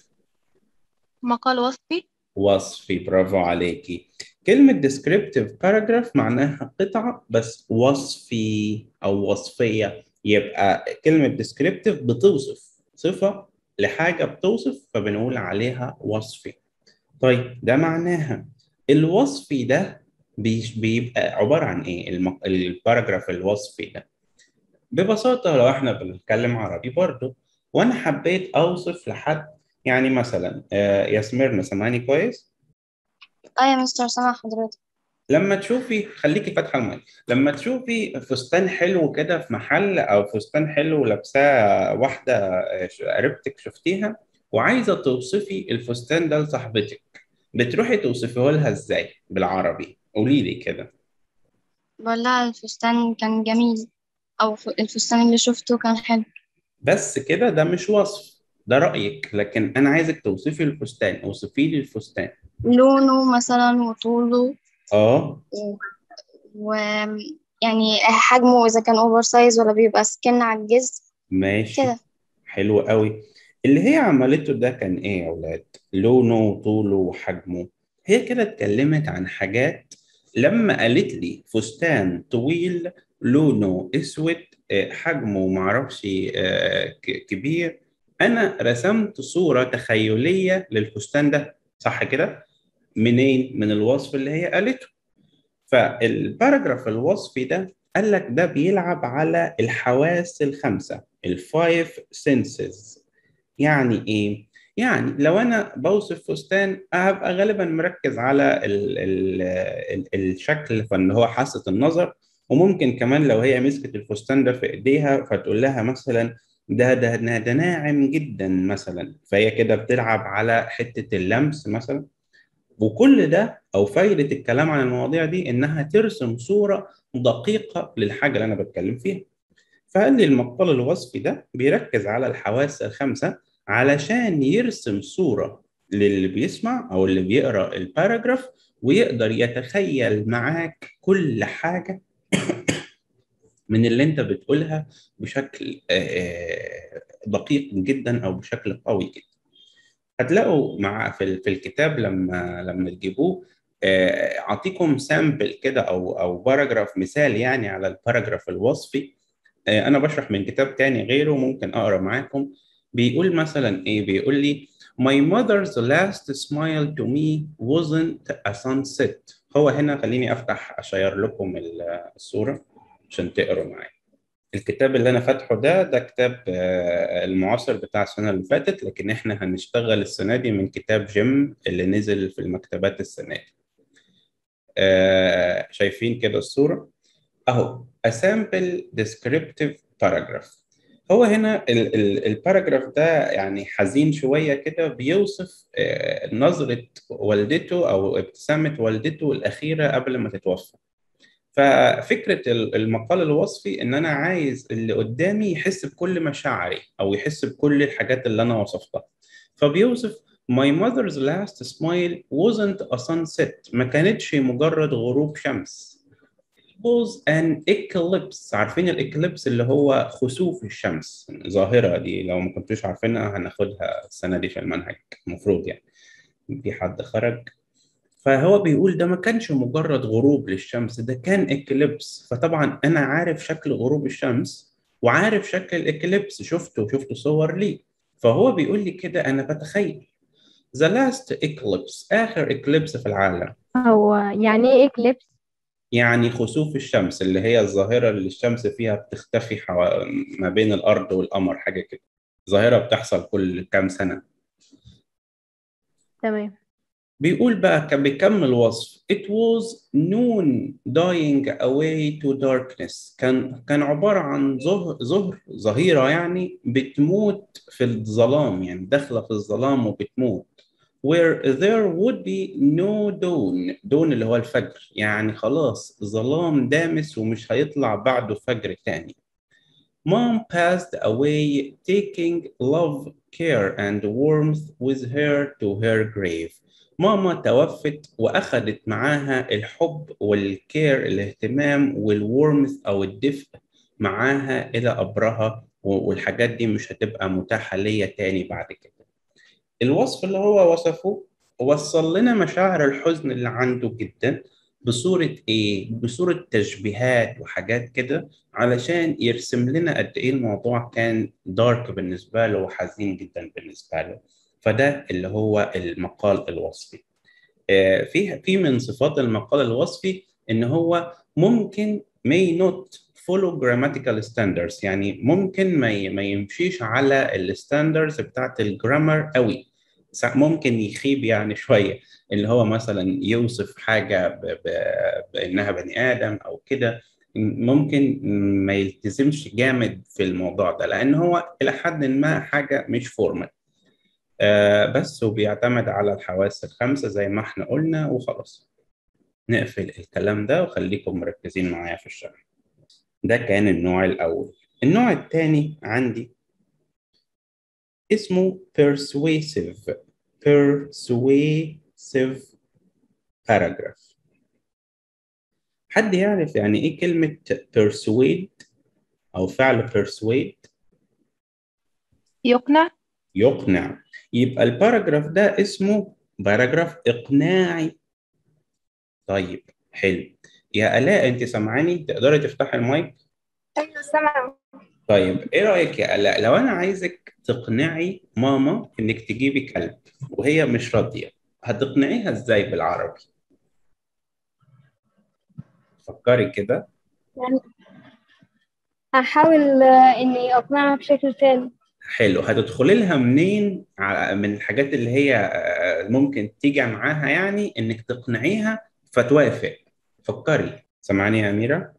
مقال وصفي وصفي برافو عليكي كلمة descriptive paragraph معناها قطعة بس وصفي أو وصفية يبقى كلمة descriptive بتوصف صفة لحاجة بتوصف فبنقول عليها وصفي طيب ده معناها الوصفي ده بيش- بيبقى عبارة عن إيه الم- الباراجراف الوصفي ده ببساطة لو احنا بنتكلم عربي برضو وانا حبيت اوصف لحد يعني مثلا آه، ياسميرنا سامعني كويس اه يا مستر سامع حضرتك لما تشوفي خليكي فاتحة المايك لما تشوفي فستان حلو كده في محل او فستان حلو لابساه واحدة آه، ش- قريبتك شفتيها وعايزة توصفي الفستان ده لصاحبتك بتروحي توصفيه لها ازاي بالعربي قولي لي كده بقول لها الفستان كان جميل او ف- الفستان اللي شفته كان حلو بس كده ده مش وصف ده رأيك لكن انا عايزك توصفي الفستان اوصفي لي الفستان لونه مثلا وطوله اه و يعني حجمه اذا كان اوفر سايز ولا بيبقى سكن على الجسم ماشي كده حلو قوي اللي هي عملته ده كان ايه يا اولاد لونه وطوله وحجمه هي كده اتكلمت عن حاجات لما قالت لي فستان طويل لونه اسود آه، حجمه معرفش آه، ك- كبير انا رسمت صورة تخيلية للفستان ده صح كده منين من الوصف اللي هي قالته فالباراجراف الوصفي ده قال لك ده بيلعب على الحواس الخمسة الفايف سنسز يعني ايه؟ يعني لو انا بوصف فستان هبقى غالبا مركز على ال ال ال الشكل فان هو حاسة النظر وممكن كمان لو هي مسكت الفستان ده في ايديها فتقول لها مثلا ده ده ده ده ناعم جدا مثلا فهي كده بتلعب على حتة اللمس مثلا وكل ده او فايده الكلام عن المواضيع دي انها ترسم صوره دقيقه للحاجه اللي انا بتكلم فيها فقال لي المقال الوصفي ده بيركز على الحواس الخمسه علشان يرسم صوره للي بيسمع او اللي بيقرا الباراجراف ويقدر يتخيل معاك كل حاجة من اللي انت بتقولها بشكل آه، دقيق جدا او بشكل قوي جدا هتلاقوا مع في ال- في الكتاب لما لما تجيبوه آه، اعطيكم سامبل كده او او باراجراف مثال يعني على الباراجراف الوصفي آه، انا بشرح من كتاب تاني غيره ممكن اقرا معاكم بيقول مثلا ايه بيقول لي My mother's last smile to me wasn't a sunset هو هنا خليني افتح اشير لكم ال- الصورة عشان تقروا معايا الكتاب اللي انا فاتحه ده ده كتاب آه، المعاصر بتاع السنة اللي فاتت لكن احنا هنشتغل السنة دي من كتاب جيم اللي نزل في المكتبات السنة دي آه، شايفين كده الصورة اهو a sample descriptive paragraph هو هنا ال- ال- الباراجراف ده يعني حزين شوية كده بيوصف آه، نظرة والدته أو ابتسامة والدته الأخيرة قبل ما تتوفى ففكرة ال- المقال الوصفي إن أنا عايز اللي قدامي يحس بكل مشاعري أو يحس بكل الحاجات اللي أنا وصفتها فبيوصف My mother's last smile wasn't a sunset ما كانتش مجرد غروب شمس was an eclipse عارفين الاكليبس اللي هو خسوف الشمس ظاهرة دي لو ما كنتوش عارفينها هناخدها السنة دي في المنهج المفروض يعني في حد خرج فهو بيقول ده ما كانش مجرد غروب للشمس ده كان اكليبس فطبعا انا عارف شكل غروب الشمس وعارف شكل الاكليبس شفته شفت صور ليه فهو بيقول لي كده انا بتخيل The last eclipse آخر eclipse في العالم هو يعني ايه اكليبس يعني خسوف الشمس اللي هي الظاهرة اللي الشمس فيها بتختفي حوا... ما بين الأرض والقمر حاجة كده ظاهرة بتحصل كل كام سنة تمام بيقول بقى كان بيكمل وصف It was noon dying away to darkness كان كان عبارة عن ظهر ظهر ظهيرة يعني بتموت في الظلام يعني داخلة في الظلام وبتموت where there would be no dawn dawn اللي هو الفجر يعني خلاص ظلام دامس ومش هيطلع بعده فجر تاني Mom passed away taking love, care and warmth with her to her grave ماما توفت وأخدت معاها الحب والكير الاهتمام والورمث أو الدفء معاها إلى قبرها والحاجات دي مش هتبقى متاحة ليا تاني بعد كده الوصف اللي هو وصفه وصل لنا مشاعر الحزن اللي عنده جدا بصورة إيه؟ بصورة تشبيهات وحاجات كده علشان يرسم لنا قد إيه الموضوع كان دارك بالنسبة له وحزين جدا بالنسبة له فده اللي هو المقال الوصفي آه، في في من صفات المقال الوصفي إن هو ممكن may not follow grammatical standards يعني ممكن ما ي- ما يمشيش على الستاندرز بتاعت الجرامر قوي سا- ممكن يخيب يعني شوية اللي هو مثلا يوصف حاجة ب... ب... بأنها بني آدم أو كده ممكن ما يلتزمش جامد في الموضوع ده لأن هو إلى حد ما حاجة مش فورمال آه بس وبيعتمد على الحواس الخمسة زي ما احنا قلنا وخلاص نقفل الكلام ده وخليكم مركزين معايا في الشرح ده كان النوع الأول النوع الثاني عندي اسمه persuasive persuasive paragraph حد يعرف يعني ايه كلمة persuade أو فعل persuade يقنع يقنع يبقى الباراجراف ده اسمه باراجراف إقناعي طيب حلو يا آلاء أنت سامعاني تقدري تفتحي المايك أيوة سامعة طيب ايه رأيك يا آلاء لو انا عايزك تقنعي ماما انك تجيبي كلب وهي مش راضية هتقنعيها ازاي بالعربي فكري كده يعني هحاول آه، إني أقنعها بشكل تاني حلو هتدخلي لها منين ع- من الحاجات اللي هي آه، ممكن تيجي معاها يعني انك تقنعيها فتوافق فكري سامعاني يا أميرة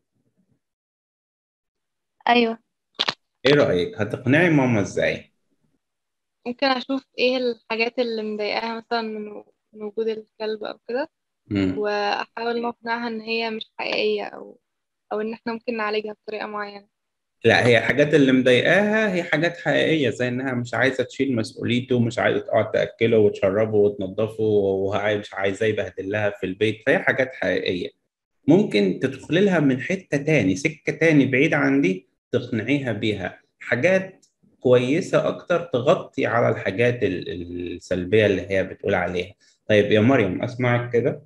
أيوة ايه رأيك هتقنعي ماما ازاي ممكن أشوف إيه الحاجات اللي مضايقاها مثلا من من وجود الكلب أو كده مم. وأحاول إن أقنعها إن هي مش حقيقية أو أو إن إحنا ممكن نعالجها بطريقة معينة لا هي الحاجات اللي مضايقاها هي حاجات حقيقية زي إنها مش عايزة تشيل مسؤوليته مش عايزة تقعد تأكله وتشربه وتنظفه ومش عايزاه يبهدل لها في البيت فهي حاجات حقيقية ممكن تدخل لها من حتة تاني سكة تاني بعيدة عن دي تقنعيها بيها حاجات كويسة أكتر تغطي على الحاجات ال- السلبية اللي هي بتقول عليها طيب يا مريم أسمعك كده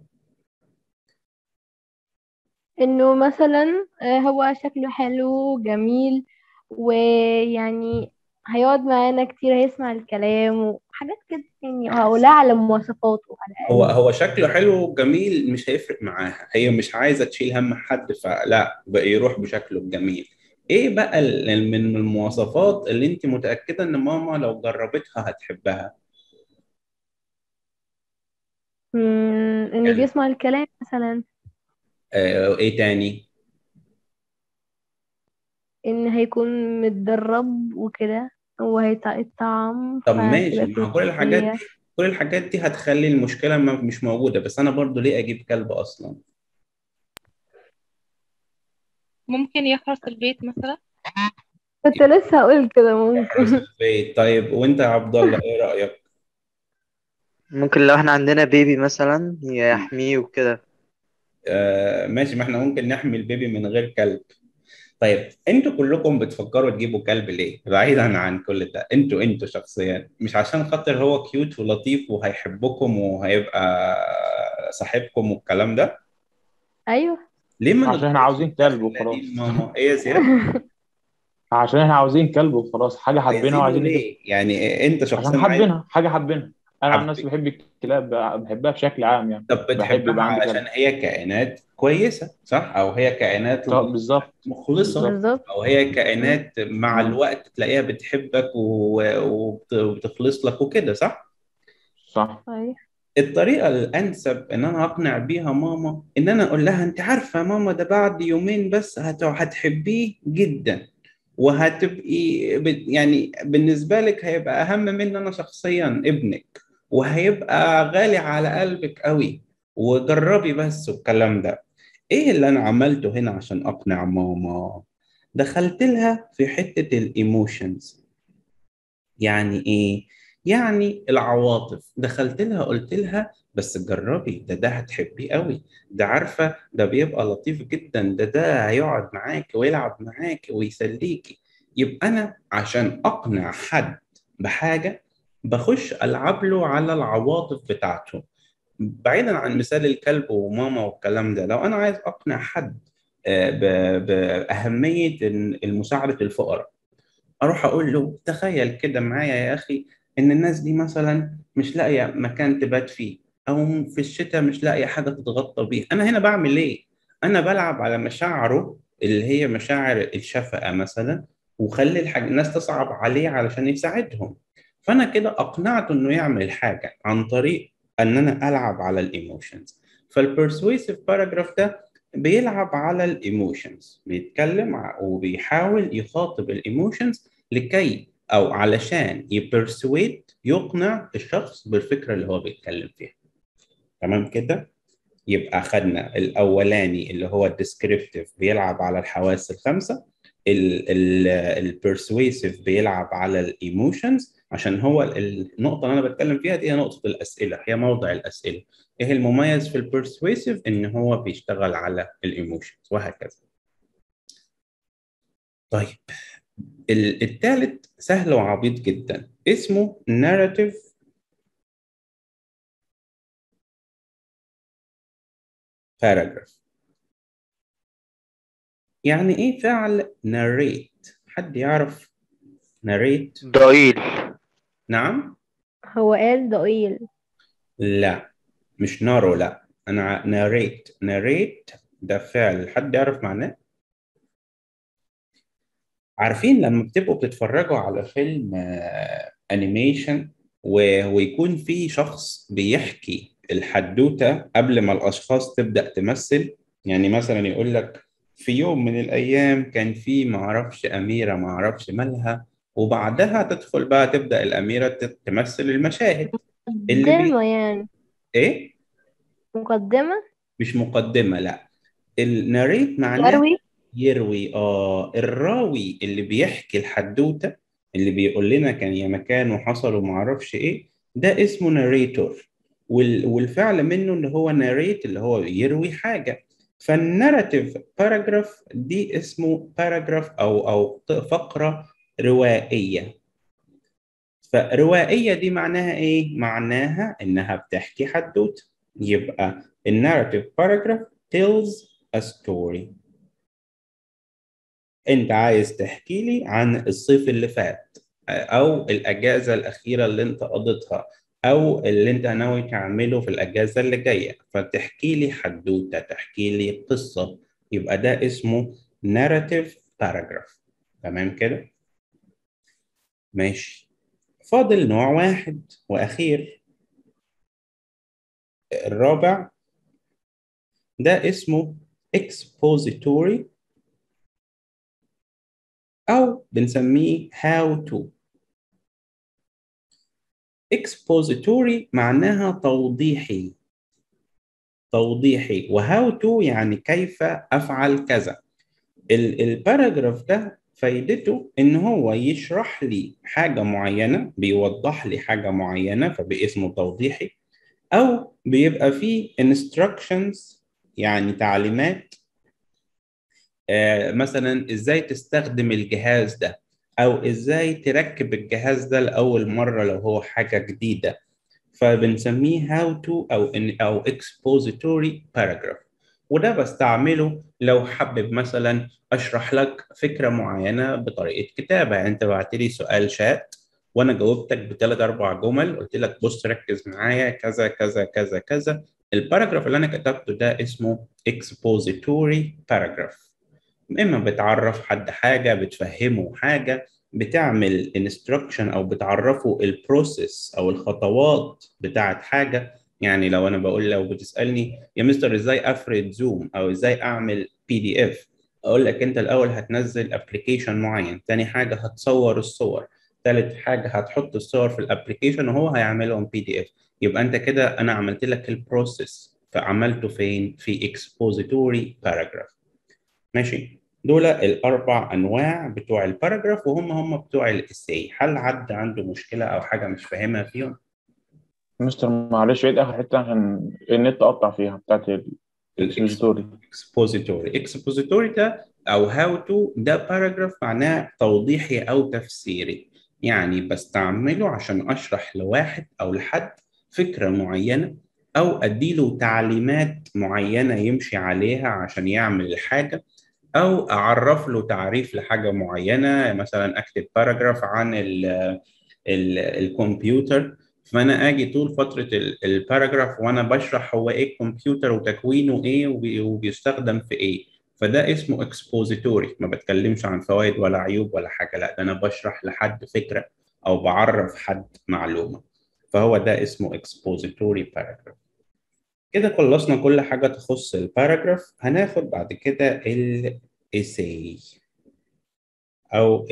انه مثلا آه، هو شكله حلو جميل ويعني هيقعد معانا كتير هيسمع الكلام وحاجات كده يعني هقولها على مواصفاته على هو الأقل هو شكله حلو وجميل مش هيفرق معاها هي مش عايزة تشيل هم حد فلا بقى يروح بشكله الجميل ايه بقى ال- من المواصفات اللي انت متأكدة ان ماما لو جربتها هتحبها مم، انه يعني بيسمع الكلام مثلا آه ايه تاني ان هيكون متدرب وكده هو هيتطعم طب ماشي فهتبقى ما فيه هو كل الحاجات حساسية دي كل الحاجات دي هتخلي المشكلة ما مش موجودة بس انا برضو ليه اجيب كلب اصلا ممكن يحرس البيت مثلا كنت لسه هقول كده يحرس ممكن البيت طيب وانت يا عبد الله ايه رأيك ممكن لو احنا عندنا بيبي مثلا يحميه وكده آه ماشي ما احنا ممكن نحمي البيبي من غير كلب طيب انتوا كلكم بتفكروا تجيبوا كلب ليه؟ بعيدا عن كل ده انتوا انتوا شخصيا مش عشان خاطر هو كيوت ولطيف وهيحبكم وهيبقى صاحبكم والكلام ده ايوه ليه ما عشان احنا نغيرش عاوزين كلب الدخلة وخلاص دي ماما ايه يا زياد؟ عشان احنا عاوزين كلب وخلاص حاجة حابينها عايزينه وعايزين نجيبها ليه؟ يعني انت عشان شخصيا عايز حابينها حاجة حابينها أنا عن نفسي حب بحب الكلاب بحبها بشكل عام يعني طب بحب بتحبها يبقى عندي علشان كلب هي كائنات كويسة صح؟ او هي كائنات طب بالظبط مخلصة بالظبط بالظبط او هي مم. كائنات مع مم. الوقت تلاقيها بتحبك و- وبت- وبتخلص لك وكده صح؟ صح أيوة. الطريقة الأنسب إن أنا أقنع بيها ماما إن أنا أقول لها أنت عارفة يا ماما ده بعد يومين بس هت- هتحبيه جدا وهتبقي ب- يعني بالنسبة لك هيبقى أهم مني أنا شخصيا ابنك وهيبقى غالي على قلبك قوي وجربي بس والكلام ده إيه اللي أنا عملته هنا عشان أقنع ماما دخلت لها في حتة الإيموشنز يعني ايه يعني العواطف دخلت لها قلت لها بس جربي ده ده هتحبيه قوي ده عارفة ده بيبقى لطيف جدا ده ده هيقعد معاك ويلعب معاك ويسليكي يبقى أنا عشان أقنع حد بحاجة بخش ألعب له على العواطف بتاعته بعيدا عن مثال الكلب وماما والكلام ده لو أنا عايز أقنع حد آه، ب- بأهمية المساعدة الفقراء اروح اقول له تخيل كده معايا يا اخي ان الناس دي مثلا مش لاقيه مكان تبات فيه او في الشتاء مش لاقيه حاجه تتغطى بيها انا هنا بعمل ايه انا بلعب على مشاعره اللي هي مشاعر الشفقه مثلا وخلي الحاجة الناس تصعب عليه علشان يساعدهم فانا كده اقنعته انه يعمل حاجه عن طريق ان انا العب على الايموشنز فالبرسويسيف باراجراف ده بيلعب على الايموشنز بيتكلم ع- وبيحاول يخاطب الايموشنز لكي او علشان يبرسويت يقنع الشخص بالفكره اللي هو بيتكلم فيها تمام كده يبقى خدنا الاولاني اللي هو الديسكريبتيف بيلعب على الحواس الخمسه البرسويسيف بيلعب على الايموشنز عشان هو ال- النقطه اللي انا بتكلم فيها دي هي نقطه الاسئله هي موضع الاسئله ايه المميز في البرسويسيف ان هو بيشتغل على الايموشنز وهكذا طيب ال- التالت سهل وعبيط جدا اسمه narrative paragraph يعني ايه فعل narrate حد يعرف narrate ضئيل نعم هو قال ضئيل لا مش نارو لا انا ع- narrate narrate ده فعل حد يعرف معناه عارفين لما بتبقوا بتتفرجوا على فيلم انيميشن ويكون في شخص بيحكي الحدوتة قبل ما الأشخاص تبدأ تمثل يعني مثلا يقول لك في يوم من الأيام كان في معرفش أميرة معرفش مالها وبعدها تدخل بقى تبدأ الأميرة تت- تمثل المشاهد اللي بي... مقدمة يعني إيه؟ مقدمة مش مقدمة لا الناريت معناه يروي يروي اه الراوي اللي بيحكي الحدوته اللي بيقول لنا كان يا مكان وحصل وما اعرفش ايه ده اسمه ناريتور والفعل منه اللي هو ناريت اللي هو يروي حاجه فالناراتيف باراجراف دي اسمه باراجراف او او فقره روائيه فروائيه دي معناها ايه معناها انها بتحكي حدوته يبقى الناراتيف باراجراف tells a story انت عايز تحكي لي عن الصيف اللي فات او الاجازه الاخيره اللي انت قضيتها او اللي انت ناوي تعمله في الاجازه اللي جايه فتحكي لي حدوته تحكي لي قصه يبقى ده اسمه narrative paragraph تمام كده ماشي فاضل نوع واحد واخير الرابع ده اسمه expository أو بنسميه how to expository معناها توضيحي توضيحي وهاو تو يعني كيف أفعل كذا الباراجراف ده فايدته إن هو يشرح لي حاجة معينة بيوضح لي حاجة معينة فباسمه توضيحي أو بيبقى فيه instructions يعني تعليمات آه مثلا ازاي تستخدم الجهاز ده او ازاي تركب الجهاز ده لاول مره لو هو حاجه جديده فبنسميه how to او او expository paragraph وده بستعمله لو حابب مثلا اشرح لك فكره معينه بطريقه كتابه يعني انت بعت لي سؤال شات وانا جاوبتك بثلاث اربع جمل قلت لك بص ركز معايا كذا كذا كذا كذا الباراجراف اللي انا كتبته ده اسمه expository paragraph اما بتعرف حد حاجه بتفهمه حاجه بتعمل انستراكشن او بتعرفه البروسيس او الخطوات بتاعت حاجه يعني لو انا بقول لو بتسالني يا مستر ازاي افرد زوم او ازاي اعمل بي دي اف اقول لك انت الاول هتنزل ابلكيشن معين تاني حاجه هتصور الصور ثالث حاجه هتحط الصور في الابلكيشن وهو هيعملهم بي دي اف يبقى انت كده انا عملت لك البروسيس فعملته فين في اكسبوزيتوري باراجراف ماشي دول الاربع انواع بتوع الباراجراف وهم هم بتوع الاساي هل حد عنده مشكله او حاجه مش فاهمها فيهم مستر معلش عيد اخر حته عشان النت قطع فيها بتاعت الستوري اكسبوزيتوري اكسبوزيتوري ده او هاو تو ده باراجراف معناه توضيحي او تفسيري يعني بستعمله عشان اشرح لواحد او لحد فكره معينه او اديله تعليمات معينه يمشي عليها عشان يعمل الحاجه او اعرف له تعريف لحاجه معينه مثلا اكتب باراجراف عن ال ال الكمبيوتر فانا اجي طول فتره الباراجراف وانا بشرح هو ايه الكمبيوتر وتكوينه ايه وبيستخدم في ايه فده اسمه اكسبوزيتوري ما بتكلمش عن فوائد ولا عيوب ولا حاجه لا ده انا بشرح لحد فكره او بعرف حد معلومه فهو ده اسمه اكسبوزيتوري باراجراف كده خلصنا كل حاجة تخص الباراجراف هناخد بعد كده الإيساي أو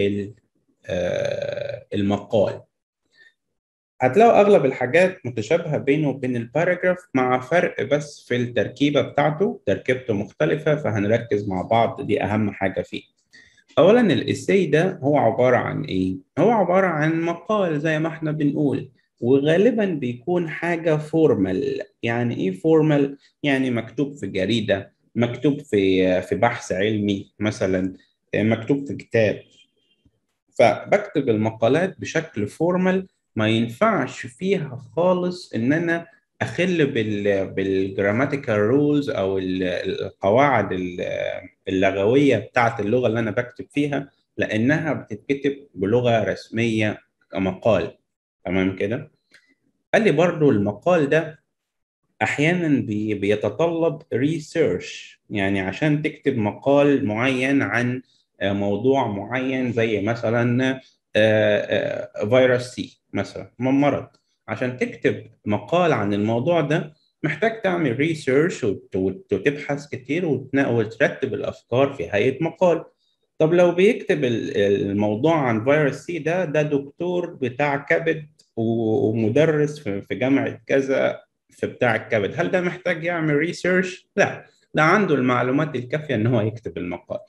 المقال هتلاقوا أغلب الحاجات متشابهة بينه وبين الباراجراف مع فرق بس في التركيبة بتاعته تركيبته مختلفة فهنركز مع بعض دي أهم حاجة فيه أولا الإيساي ده هو عبارة عن إيه؟ هو عبارة عن مقال زي ما إحنا بنقول وغالبا بيكون حاجة فورمال يعني إيه فورمال؟ يعني مكتوب في جريدة مكتوب في في بحث علمي مثلا مكتوب في كتاب فبكتب المقالات بشكل فورمال ما ينفعش فيها خالص إن أنا أخل بال بالجراماتيكال رولز أو القواعد اللغوية بتاعت اللغة اللي أنا بكتب فيها لأنها بتتكتب بلغة رسمية كمقال تمام كده قال لي برضو المقال ده احيانا بي بيتطلب ريسيرش يعني عشان تكتب مقال معين عن موضوع معين زي مثلا فيروس سي مثلا مرض عشان تكتب مقال عن الموضوع ده محتاج تعمل ريسيرش وتبحث كتير وترتب الافكار في هيئه مقال طب لو بيكتب الموضوع عن فيروس سي ده ده دكتور بتاع كبد ومدرس في جامعة كذا في بتاع الكبد هل ده محتاج يعمل ريسيرش؟ لا ده عنده المعلومات الكافية ان هو يكتب المقال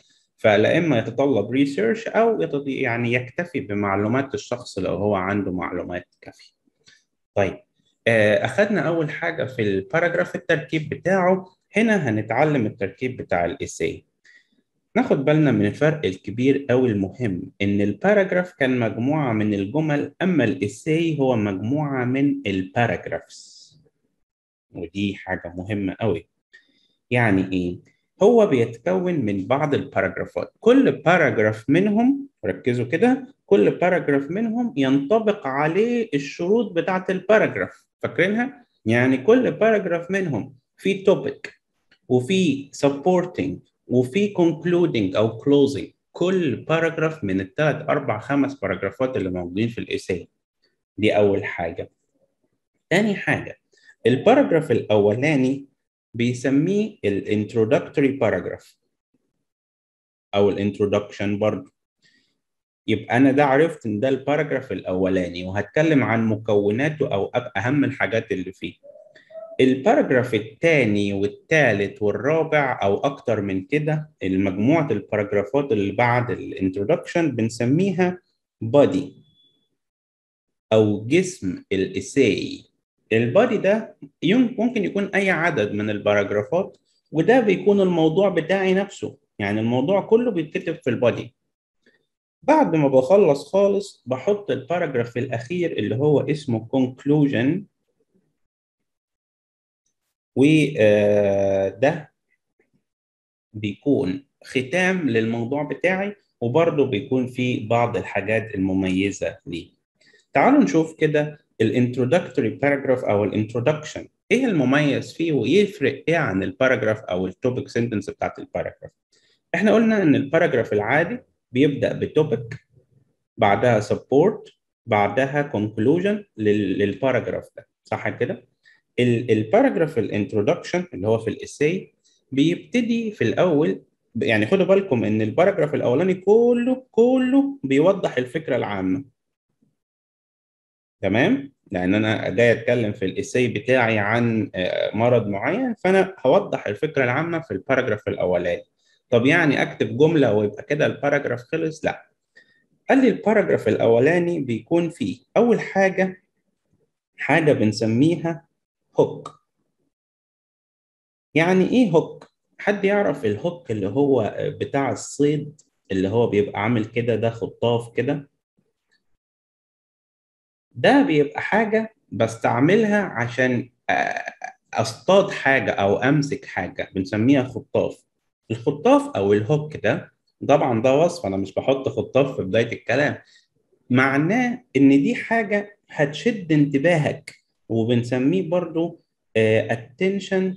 فلا اما يتطلب ريسيرش او يتط- يعني يكتفي بمعلومات الشخص لو هو عنده معلومات كافيه طيب آه، اخذنا اول حاجه في الباراجراف التركيب بتاعه هنا هنتعلم التركيب بتاع الايساي ناخد بالنا من الفرق الكبير أو المهم إن الباراجراف كان مجموعة من الجمل أما الإساي هو مجموعة من الباراجرافز ودي حاجة مهمة أوي يعني إيه؟ هو بيتكون من بعض الباراجرافات كل باراجراف منهم ركزوا كده كل باراجراف منهم ينطبق عليه الشروط بتاعة الباراجراف فاكرينها؟ يعني كل باراجراف منهم في توبيك وفي supporting وفي concluding او closing كل باراجراف من الثلاث اربع خمس باراجرافات اللي موجودين في الايساي دي اول حاجه تاني حاجه الباراجراف الاولاني بيسميه الانترودكتوري باراجراف او الانترودكشن برضه يبقى انا ده عرفت ان ده الباراجراف الاولاني وهتكلم عن مكوناته او أب- اهم الحاجات اللي فيه الباراجراف الثاني والثالث والرابع او اكتر من كده المجموعه الباراجرافات اللي بعد الانترودكشن بنسميها body او جسم الاساي البادي ده يم- ممكن يكون اي عدد من الباراجرافات وده بيكون الموضوع بتاعي نفسه يعني الموضوع كله بيتكتب في البادي بعد ما بخلص خالص بحط الباراجراف الاخير اللي هو اسمه conclusion وده بيكون ختام للموضوع بتاعي وبرضه بيكون فيه بعض الحاجات المميزة ليه تعالوا نشوف كده الانترودكتوري باراجراف او الانترودكشن ايه المميز فيه ويفرق ايه عن الباراجراف او التوبيك سنتنس بتاعت الباراجراف احنا قلنا ان الباراجراف العادي بيبدأ بتوبيك بعدها سبورت بعدها كونكلوجن للباراجراف ده صح كده الباراجراف الانترودكشن اللي هو في الاساي بيبتدي في الاول يعني خدوا بالكم ان الباراجراف الاولاني كله كله بيوضح الفكره العامه تمام لان انا جاي اتكلم في الاساي بتاعي عن آه، مرض معين فانا هوضح الفكره العامه في الباراجراف الاولاني طب يعني اكتب جمله ويبقى كده الباراجراف خلص لا قال لي الباراجراف الاولاني بيكون فيه اول حاجه حاجه بنسميها هوك يعني ايه هوك حد يعرف الهوك اللي هو بتاع الصيد اللي هو بيبقى عامل كده ده خطاف كده ده بيبقى حاجة بستعملها عشان آه، اصطاد حاجة او امسك حاجة بنسميها خطاف الخطاف او الهوك ده طبعا ده وصف انا مش بحط خطاف في بداية الكلام معناه ان دي حاجة هتشد انتباهك وبنسميه برضو آه، attention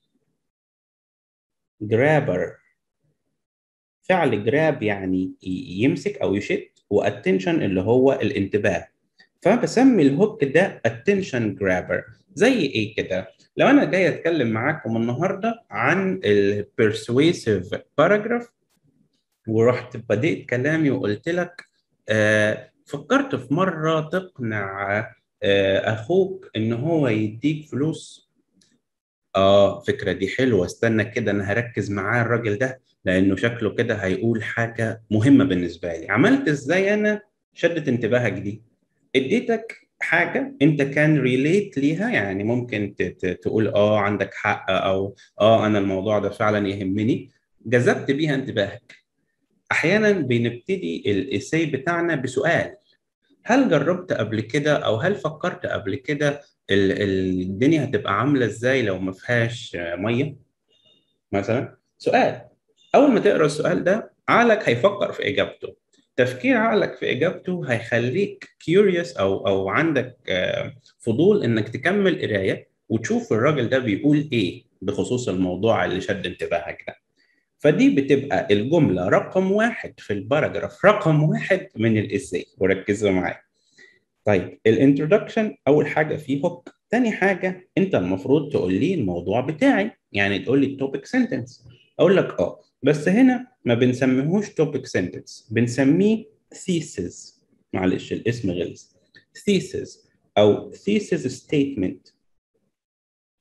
grabber فعل جراب يعني ي- يمسك او يشد واتنشن اللي هو الانتباه فبسمي الهوك ده attention grabber زي ايه كده لو انا جاي اتكلم معاكم النهارده عن ال persuasive paragraph ورحت بديت كلامي وقلت لك آه فكرت في مره تقنع آه اخوك ان هو يديك فلوس اه فكرة دي حلوة استنى كده انا هركز معاه الراجل ده لانه شكله كده هيقول حاجة مهمة بالنسبة لي عملت ازاي انا شدت انتباهك دي اديتك حاجة انت كان ريليت ليها يعني ممكن ت- ت- تقول اه عندك حق او اه انا الموضوع ده فعلا يهمني جذبت بيها انتباهك احيانا بنبتدي الايساي بتاعنا بسؤال هل جربت قبل كده او هل فكرت قبل كده ال- ال- الدنيا هتبقى عامله ازاي لو ما فيهاش آه، ميه مثلا سؤال اول ما تقرا السؤال ده عقلك هيفكر في اجابته تفكير عقلك في اجابته هيخليك كيوريوس او او عندك آه، فضول انك تكمل قرايه وتشوف الراجل ده بيقول ايه بخصوص الموضوع اللي شد انتباهك ده فدي بتبقى الجملة رقم واحد في الباراجراف رقم واحد من الإساي وركزوا معايا طيب الانترودكشن أول حاجة فيه هوك تاني حاجة أنت المفروض تقول لي الموضوع بتاعي يعني تقول لي التوبيك سنتنس أقول لك آه بس هنا ما بنسميهوش توبيك سنتنس بنسميه thesis معلش الاسم غلس thesis أو thesis statement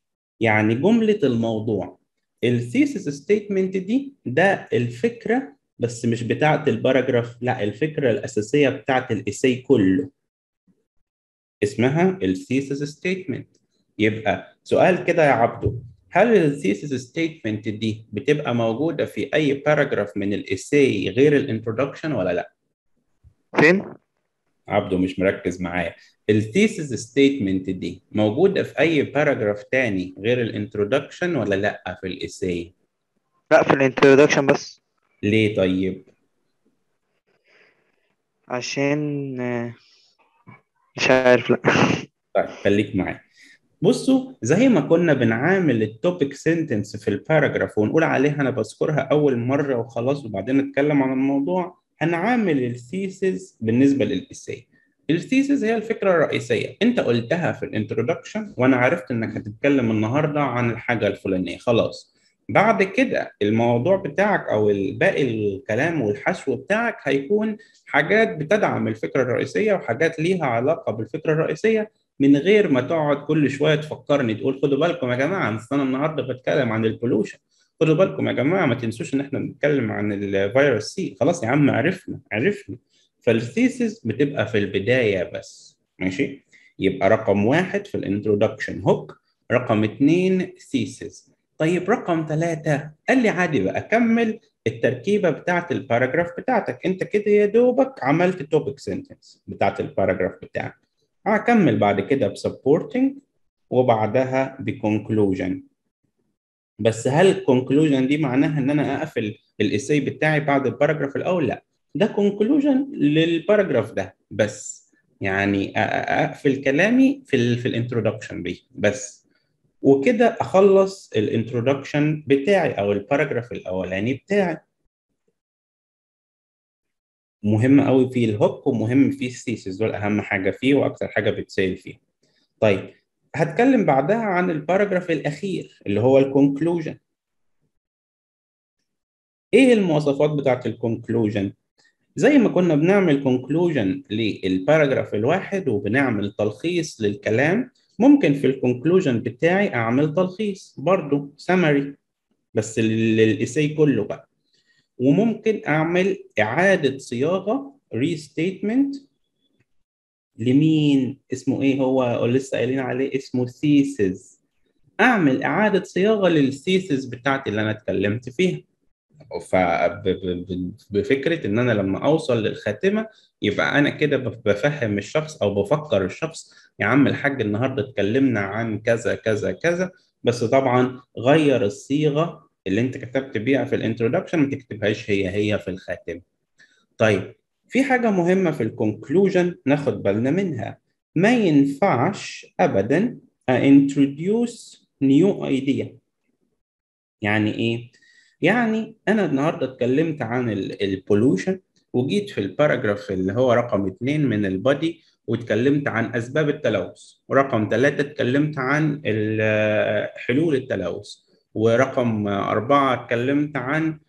يعني جملة الموضوع الثيسيس ستيتمنت دي ده الفكرة بس مش بتاعت الباراجراف لا الفكرة الأساسية بتاعت الإساي كله اسمها الثيسس ستيتمنت يبقى سؤال كده يا عبدو هل الثيسس ستيتمنت دي بتبقى موجودة في أي باراجراف من الإساي غير الانترودكشن ولا لا؟ فين؟ عبدو مش مركز معايا الثيسس ستيتمنت دي موجودة في أي باراجراف تاني غير الانترودكشن ولا لا في الإساي؟ لا في الانترودكشن بس ليه طيب؟ عشان آه، مش عارف لا طيب خليك معايا بصوا زي ما كنا بنعامل التوبيك سنتنس في الباراجراف ونقول عليها انا بذكرها اول مره وخلاص وبعدين نتكلم عن الموضوع هنعامل الثيسز بالنسبه للاساي الثيسز هي الفكره الرئيسيه انت قلتها في الانترودكشن وانا عرفت انك هتتكلم النهارده عن الحاجه الفلانيه خلاص بعد كده الموضوع بتاعك او باقي الكلام والحشو بتاعك هيكون حاجات بتدعم الفكره الرئيسيه وحاجات ليها علاقه بالفكره الرئيسيه من غير ما تقعد كل شويه تفكرني تقول خدوا بالكم يا جماعه أصل انا النهارده بتكلم عن البولوشن خدوا بالكم يا جماعه ما تنسوش ان احنا بنتكلم عن الفيروس سي خلاص يا عم عرفنا عرفنا فالثيسز بتبقى في البدايه بس ماشي يبقى رقم واحد في الانترودكشن هوك رقم اتنين ثيسز طيب رقم ثلاثة قال لي عادي بقى كمل التركيبة بتاعت الباراجراف بتاعتك انت كده يا دوبك عملت توبيك سنتنس بتاعت الباراجراف بتاعك هكمل بعد كده بسبورتنج وبعدها بكونكلوجن بس هل الكونكلوجن دي معناها ان انا اقفل الاساي بتاعي بعد الباراجراف الاول لا ده كونكلوجن للباراجراف ده بس يعني أ- أ- اقفل كلامي في ال في الانترودكشن دي بس وكده اخلص الانترودكشن بتاعي او الباراجراف الاولاني بتاعي مهم قوي فيه الهوك ومهم فيه الثيسز دول اهم حاجه فيه واكتر حاجه بتسال فيه طيب هتكلم بعدها عن الباراجراف الاخير اللي هو الكونكلوجن ايه المواصفات بتاعت الكونكلوجن زي ما كنا بنعمل كونكلوجن للباراجراف الواحد وبنعمل تلخيص للكلام ممكن في الكونكلوجن بتاعي اعمل تلخيص برضو سمري بس للإساي كله بقى وممكن اعمل اعاده صياغه ريستيتمنت لمين اسمه ايه هو لسه قايلين عليه اسمه ثيسز اعمل اعاده صياغه للثيسز بتاعتي اللي انا اتكلمت فيها فبفكره ان انا لما اوصل للخاتمه يبقى انا كده بفهم الشخص او بفكر الشخص يا عم الحاج النهارده اتكلمنا عن كذا كذا كذا بس طبعا غير الصيغه اللي انت كتبت بيها في الانترودكشن ما تكتبهاش هي هي في الخاتمه طيب في حاجه مهمه في الكونكلوجن ناخد بالنا منها ما ينفعش ابدا introduce new idea يعني ايه يعني انا النهارده اتكلمت عن البولوشن وجيت في الباراجراف اللي هو رقم اتنين من البادي واتكلمت عن اسباب التلوث ورقم ثلاثة اتكلمت عن حلول التلوث ورقم أربعة اتكلمت عن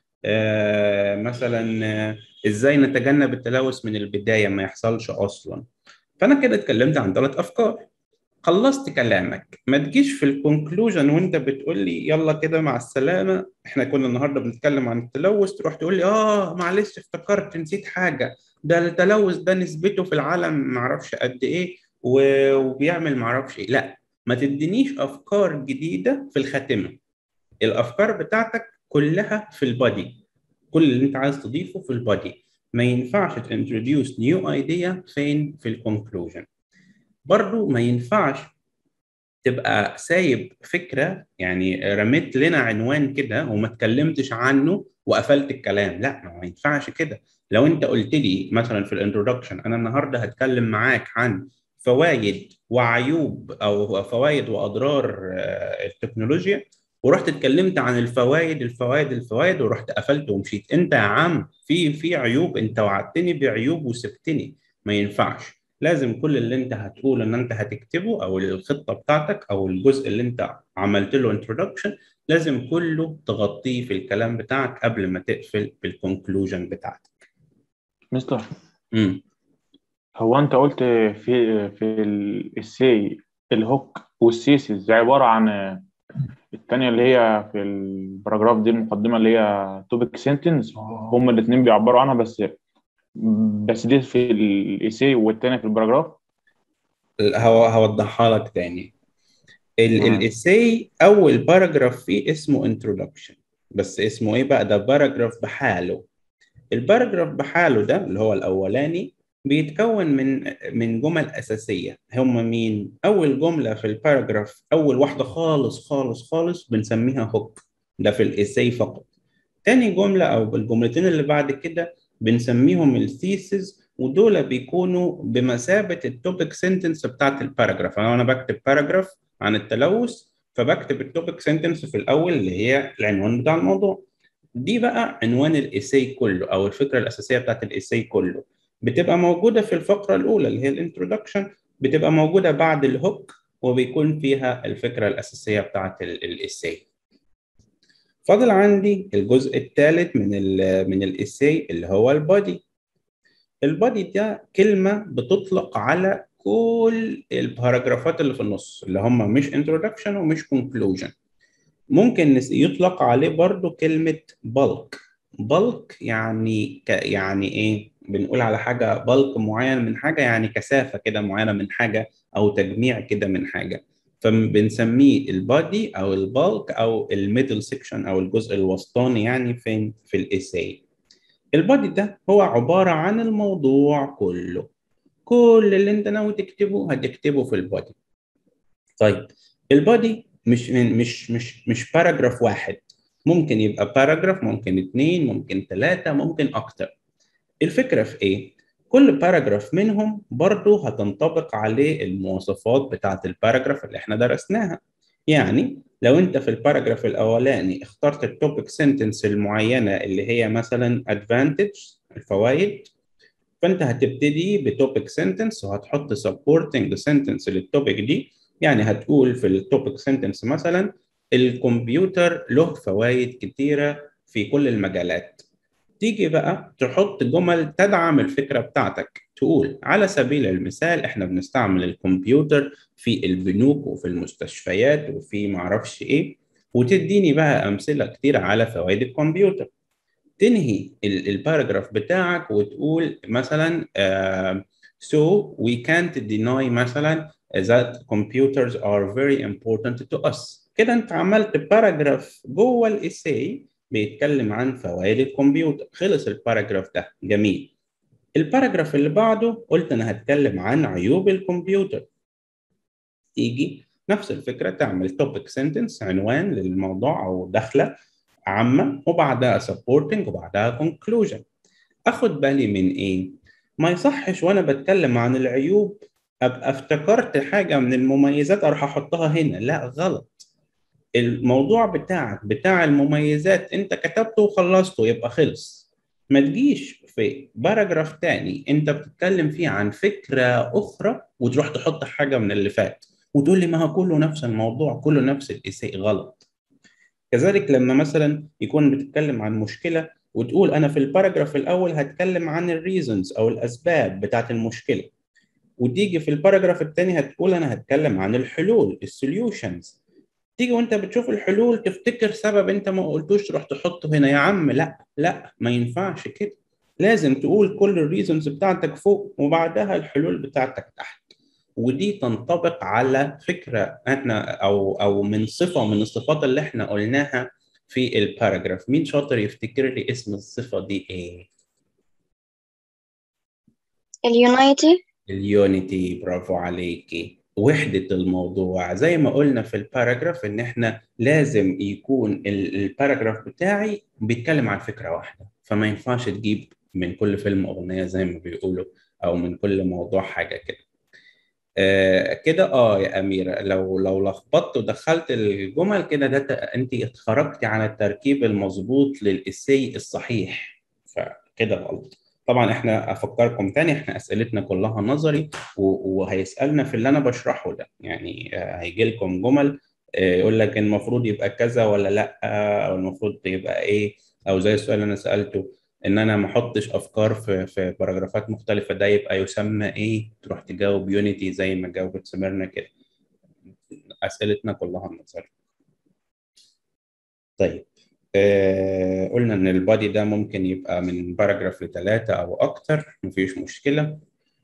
مثلا ازاي نتجنب التلوث من البداية ما يحصلش أصلا فأنا كده اتكلمت عن ثلاث أفكار خلصت كلامك ما تجيش في الكونكلوجن وانت بتقول لي يلا كده مع السلامه احنا كنا النهارده بنتكلم عن التلوث تروح تقول لي اه معلش افتكرت نسيت حاجه ده التلوث ده نسبته في العالم معرفش قد ايه وبيعمل معرفش ايه لا ما تدينيش افكار جديده في الخاتمه الافكار بتاعتك كلها في البادي كل اللي انت عايز تضيفه في البادي ما ينفعش تintroduce نيو ايديا فين في الكونكلوجن برضو ما ينفعش تبقى سايب فكرة يعني رميت لنا عنوان كده وما اتكلمتش عنه وقفلت الكلام لا ما ينفعش كده لو انت قلت لي مثلا في الانترودكشن انا النهارده هتكلم معاك عن فوائد وعيوب او فوائد واضرار التكنولوجيا ورحت اتكلمت عن الفوائد الفوائد الفوائد ورحت قفلت ومشيت انت يا عم في في عيوب انت وعدتني بعيوب وسبتني ما ينفعش لازم كل اللي انت هتقوله ان انت هتكتبه او الخطه بتاعتك او الجزء اللي انت عملت له انترودكشن لازم كله تغطيه في الكلام بتاعك قبل ما تقفل بالكونكلوجن بتاعتك مستر امم هو انت قلت في في السي الهوك والسيسز عباره عن الثانيه اللي هي في الباراجراف دي المقدمه اللي هي توبيك سنتنس هما الاثنين بيعبروا عنها بس بس دي في الايسي والتاني في الباراجراف هو- هوضحها لك تاني ال- مم. الإيساي أول باراجراف فيه اسمه introduction بس اسمه إيه بقى ده باراجراف بحاله الباراجراف بحاله ده اللي هو الأولاني بيتكون من من جمل أساسية هم مين؟ أول جملة في الباراجراف أول واحدة خالص خالص خالص بنسميها هوك ده في الإيساي فقط تاني جملة أو الجملتين اللي بعد كده بنسميهم الثيسز ودول بيكونوا بمثابة التوبيك سنتنس بتاعت الباراجراف أنا وأنا بكتب باراجراف عن التلوث فبكتب التوبيك سنتنس في الأول اللي هي العنوان بتاع الموضوع دي بقى عنوان الإيساي كله أو الفكرة الأساسية بتاعت الإيساي كله بتبقى موجودة في الفقرة الأولى اللي هي الانترودكشن بتبقى موجودة بعد الهوك وبيكون فيها الفكرة الأساسية بتاعت ال- الإيساي فاضل عندي الجزء الثالث من ال من الإيساي اللي هو البادي البادي ده كلمة بتطلق على كل الباراجرافات اللي في النص اللي هم مش introduction ومش conclusion ممكن نس- يطلق عليه برضو كلمة bulk bulk يعني ك يعني ايه بنقول على حاجة bulk معين من حاجة يعني كثافة كده معينة من حاجة أو تجميع كده من حاجة فبنسميه البادي أو البالك أو الميدل سيكشن أو الجزء الوسطاني يعني فين في الإيساي البادي ده هو عبارة عن الموضوع كله كل اللي انت ناوي تكتبه هتكتبه في البادي طيب البادي مش مش مش مش باراجراف واحد ممكن يبقى باراجراف ممكن اتنين ممكن تلاتة ممكن أكتر الفكرة في إيه؟ كل باراجراف منهم برضو هتنطبق عليه المواصفات بتاعة الباراجراف اللي احنا درسناها يعني لو انت في الباراجراف الاولاني اخترت التوبيك سنتنس المعينه اللي هي مثلا advantage الفوائد فانت هتبتدي بتوبيك سنتنس وهتحط supporting sentence للتوبيك دي يعني هتقول في التوبيك سنتنس مثلا الكمبيوتر له فوائد كتيره في كل المجالات تيجي بقى تحط جمل تدعم الفكره بتاعتك تقول على سبيل المثال احنا بنستعمل الكمبيوتر في البنوك وفي المستشفيات وفي معرفش ايه وتديني بقى امثله كتير على فوائد الكمبيوتر تنهي ال- الباراجراف بتاعك وتقول مثلا uh, so we can't deny مثلا that computers are very important to us كده انت عملت باراجراف جوه الايساي بيتكلم عن فوائد الكمبيوتر خلص الباراجراف ده جميل الباراجراف اللي بعده قلت انا هتكلم عن عيوب الكمبيوتر تيجي نفس الفكره تعمل توبيك سنتنس عنوان للموضوع او دخله عامه وبعدها سبورتنج وبعدها كونكلوجن اخد بالي من ايه ما يصحش وانا بتكلم عن العيوب ابقى افتكرت حاجه من المميزات اروح احطها هنا لا غلط الموضوع بتاعك بتاع المميزات انت كتبته وخلصته يبقى خلص ما تجيش في باراجراف تاني انت بتتكلم فيه عن فكره اخرى وتروح تحط حاجه من اللي فات وتقول لي ما هو كله نفس الموضوع كله نفس الإساءة غلط كذلك لما مثلا يكون بتتكلم عن مشكله وتقول انا في الباراجراف الاول هتكلم عن الريزونز او الاسباب بتاعت المشكله وتيجي في الباراجراف الثاني هتقول انا هتكلم عن الحلول السوليوشنز تيجي وانت بتشوف الحلول تفتكر سبب انت ما قلتوش تروح تحطه هنا يا عم لا لا ما ينفعش كده لازم تقول كل الريزونز بتاعتك فوق وبعدها الحلول بتاعتك تحت ودي تنطبق على فكره احنا او او من صفه من الصفات اللي احنا قلناها في الباراجراف مين شاطر يفتكر لي اسم الصفه دي ايه اليونايتي اليونيتي برافو عليكي وحدة الموضوع زي ما قلنا في الباراجراف ان احنا لازم يكون ال- الباراجراف بتاعي بيتكلم عن فكرة واحدة فما ينفعش تجيب من كل فيلم اغنية زي ما بيقولوا او من كل موضوع حاجة كده آه كده اه يا أميرة لو لو لخبطت ودخلت الجمل كده ده ت- انت خرجتي عن التركيب المظبوط للإسي الصحيح فكده غلط طبعا احنا افكركم تاني احنا اسئلتنا كلها نظري و- وهيسالنا في اللي انا بشرحه ده يعني آه، هيجي لكم جمل آه، يقول لك المفروض يبقى كذا ولا لا او المفروض يبقى ايه او زي السؤال اللي انا سالته ان انا ما احطش افكار في في باراجرافات مختلفه ده يبقى يسمى ايه تروح تجاوب يونيتي زي ما جاوبت سميرنا كده اسئلتنا كلها نظري طيب آه، قلنا إن البادي ده ممكن يبقى من باراجراف لثلاثة أو أكتر مفيش مشكلة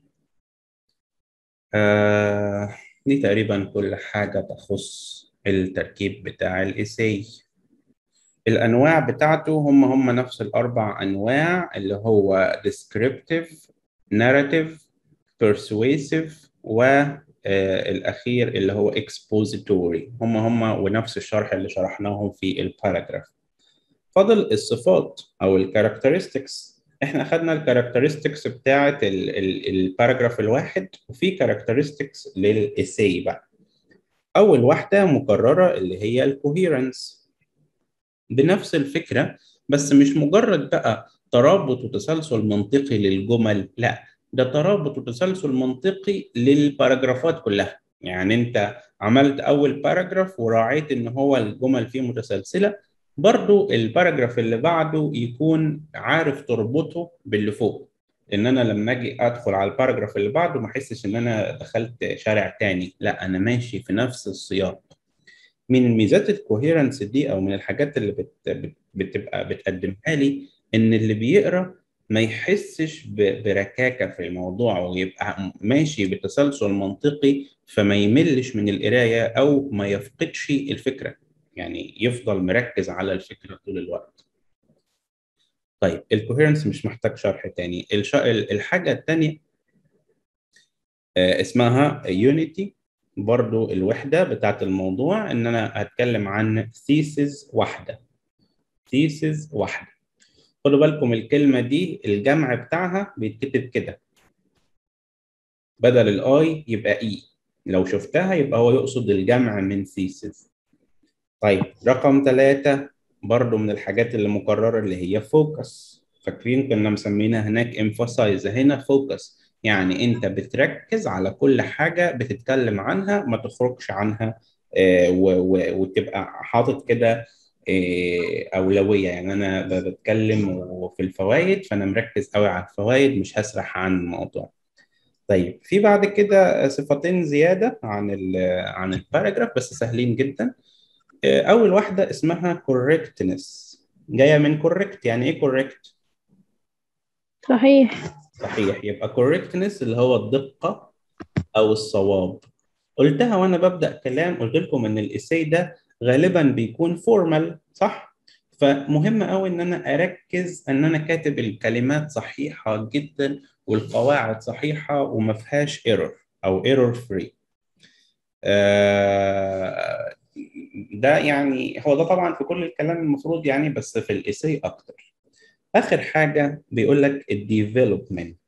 آه، دي تقريبا كل حاجة تخص التركيب بتاع الإيساي الأنواع بتاعته هم هم نفس الأربع أنواع اللي هو descriptive narrative persuasive والأخير اللي هو expository هم هم ونفس الشرح اللي شرحناهم في الباراجراف فضل الصفات أو الكاركترستكس احنا أخدنا الكاركترستكس بتاعة الباراجراف الواحد وفي كاركترستكس للإساي بقى أول واحدة مكررة اللي هي الكوهيرنس بنفس الفكرة بس مش مجرد بقى ترابط وتسلسل منطقي للجمل لا ده ترابط وتسلسل منطقي للباراجرافات كلها يعني انت عملت اول باراجراف وراعيت ان هو الجمل فيه متسلسلة برضو الباراجراف اللي بعده يكون عارف تربطه باللي فوق ان انا لما اجي ادخل على الباراجراف اللي بعده ما احسش ان انا دخلت شارع تاني لا انا ماشي في نفس السياق من ميزات الكوهيرنس دي او من الحاجات اللي بت بت بتبقى بتقدمها لي ان اللي بيقرا ما يحسش ب- بركاكه في الموضوع ويبقى ماشي بتسلسل منطقي فما يملش من القرايه او ما يفقدش الفكره يعني يفضل مركز على الفكره طول الوقت طيب الكوهيرنس مش محتاج شرح تاني الش... الحاجه التانيه آه، اسمها يونيتي برضو الوحدة بتاعت الموضوع إن أنا هتكلم عن thesis واحدة thesis واحدة خدوا بالكم الكلمة دي الجمع بتاعها بيتكتب كده بدل الآي يبقى إي لو شفتها يبقى هو يقصد الجمع من thesis طيب رقم ثلاثة برضو من الحاجات اللي مكررة اللي هي focus فاكرين كنا مسمينها هناك emphasize هنا focus يعني انت بتركز على كل حاجه بتتكلم عنها ما تخرجش عنها آه، و- و- وتبقى حاطط كده آه، اولويه يعني انا ب- بتكلم وفي الفوائد فانا مركز قوي على الفوائد مش هسرح عن الموضوع طيب في بعد كده صفتين زياده عن ال عن الباراجراف بس سهلين جدا آه، اول واحده اسمها correctness جايه من correct يعني ايه correct صحيح صحيح يبقى correctness اللي هو الدقة أو الصواب قلتها وأنا ببدأ كلام قلت لكم إن الإساي ده غالبا بيكون فورمال صح؟ فمهم قوي إن أنا أركز إن أنا كاتب الكلمات صحيحة جدا والقواعد صحيحة وما فيهاش ايرور أو ايرور فري ده يعني هو ده طبعا في كل الكلام المفروض يعني بس في الإساي أكتر آخر حاجة بيقول لك الديفلوبمنت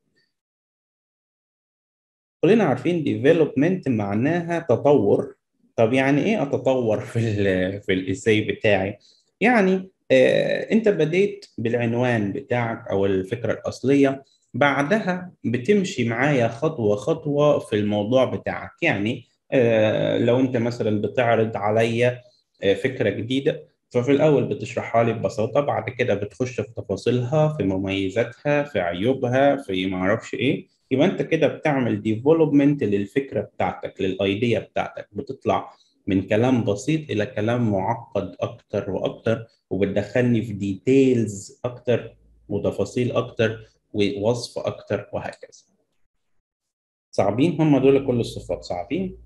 كلنا عارفين development معناها تطور طب يعني ايه اتطور في ال في الايساي بتاعي يعني آه انت بديت بالعنوان بتاعك او الفكره الاصليه بعدها بتمشي معايا خطوه خطوه في الموضوع بتاعك يعني آه لو انت مثلا بتعرض عليا آه فكره جديده ففي الاول بتشرحها لي ببساطه بعد كده بتخش في تفاصيلها في مميزاتها في عيوبها في ما اعرفش ايه يبقى انت كده بتعمل ديفلوبمنت للفكره بتاعتك للايديا بتاعتك بتطلع من كلام بسيط الى كلام معقد اكتر واكتر وبتدخلني في ديتيلز اكتر وتفاصيل اكتر ووصف اكتر وهكذا صعبين هم دول كل الصفات صعبين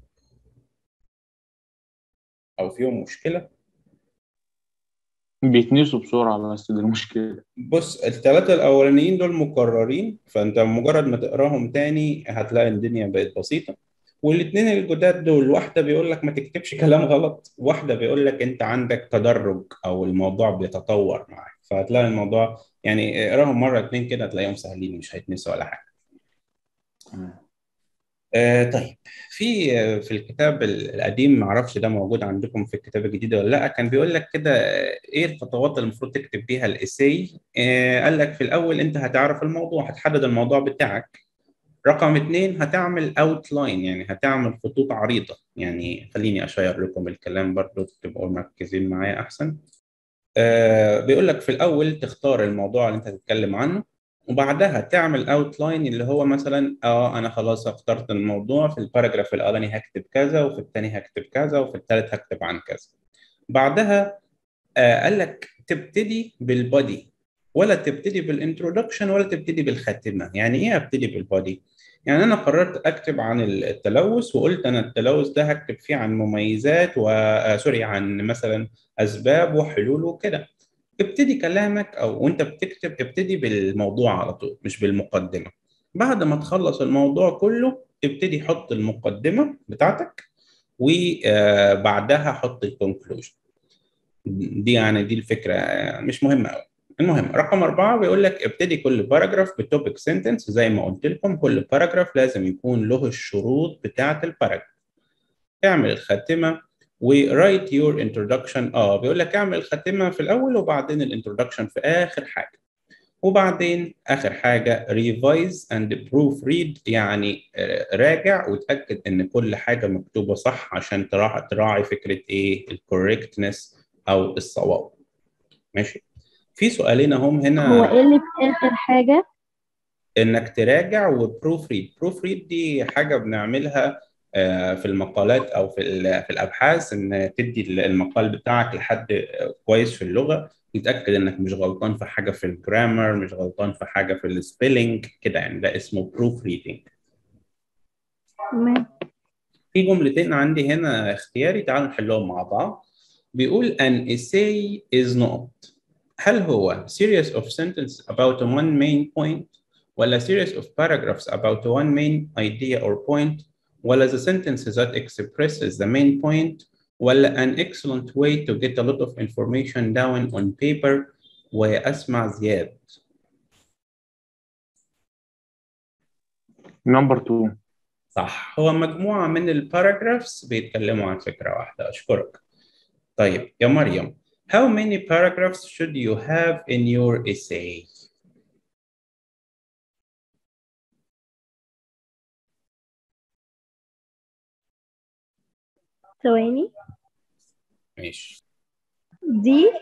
او فيهم مشكله بيتنسوا بسرعة بس دي المشكلة بص الثلاثة الأولانيين دول مكررين فأنت مجرد ما تقراهم تاني هتلاقي الدنيا بقت بسيطة والاثنين الجداد دول واحدة بيقول لك ما تكتبش كلام غلط واحدة بيقول لك أنت عندك تدرج أو الموضوع بيتطور معاك فهتلاقي الموضوع يعني اقراهم مرة اتنين كده هتلاقيهم سهلين مش هيتنسوا ولا حاجة آه طيب في آه، في الكتاب القديم معرفش ده موجود عندكم في الكتاب الجديد ولا لا كان بيقول لك كده آه، ايه الخطوات اللي المفروض تكتب بيها الاساي آه قال لك في الاول انت هتعرف الموضوع هتحدد الموضوع بتاعك رقم اتنين هتعمل اوتلاين يعني هتعمل خطوط عريضة يعني خليني اشير لكم الكلام برضو تبقوا مركزين معايا احسن آه بيقول لك في الاول تختار الموضوع اللي انت هتتكلم عنه وبعدها تعمل اوتلاين اللي هو مثلا اه انا خلاص اخترت الموضوع في الباراجراف الاولاني هكتب كذا وفي الثاني هكتب كذا وفي الثالث هكتب عن كذا بعدها آه قال لك تبتدي بالبودي ولا تبتدي بالانترودكشن ولا تبتدي بالخاتمه يعني ايه ابتدي بالبودي يعني انا قررت اكتب عن التلوث وقلت انا التلوث ده هكتب فيه عن مميزات و آه سوري عن مثلا اسباب وحلول وكده ابتدي كلامك او وانت بتكتب ابتدي بالموضوع على طول مش بالمقدمه بعد ما تخلص الموضوع كله ابتدي حط المقدمه بتاعتك وبعدها حط الكونكلوجن دي يعني دي الفكره مش مهمه قوي المهم رقم أربعة بيقول لك ابتدي كل باراجراف بتوبيك سنتنس زي ما قلت لكم كل باراجراف لازم يكون له الشروط بتاعة الباراجراف اعمل الخاتمة ورايت يور انترودكشن اه بيقول لك اعمل الخاتمة في الأول وبعدين الانترودكشن في آخر حاجة وبعدين آخر حاجة ريفايز اند بروف ريد يعني راجع وتأكد إن كل حاجة مكتوبة صح عشان تراعي تراعي فكرة إيه الكوريكتنس أو الصواب ماشي في سؤالين هم هنا هو ايه اللي في اخر حاجة انك تراجع وبروف ريد بروف ريد دي حاجه بنعملها في المقالات او في في الابحاث ان تدي المقال بتاعك لحد كويس في اللغه يتاكد انك مش غلطان في حاجه في الجرامر مش غلطان في حاجه في السبيلنج كده يعني ده اسمه بروف ريدنج تمام في جملتين عندي هنا اختياري تعالوا نحلهم مع بعض بيقول an essay is not هل هو series of sentences about one main point ولا series of paragraphs about one main idea or point ولا the sentences that expresses the main point ولا an excellent way to get a lot of information down on paper وأسمع زياد نمبر 2 صح هو مجموعة من الباراجرافز بيتكلموا عن فكرة واحدة أشكرك طيب يا مريم How many paragraphs should you have in your essay? ثواني ماشي. دي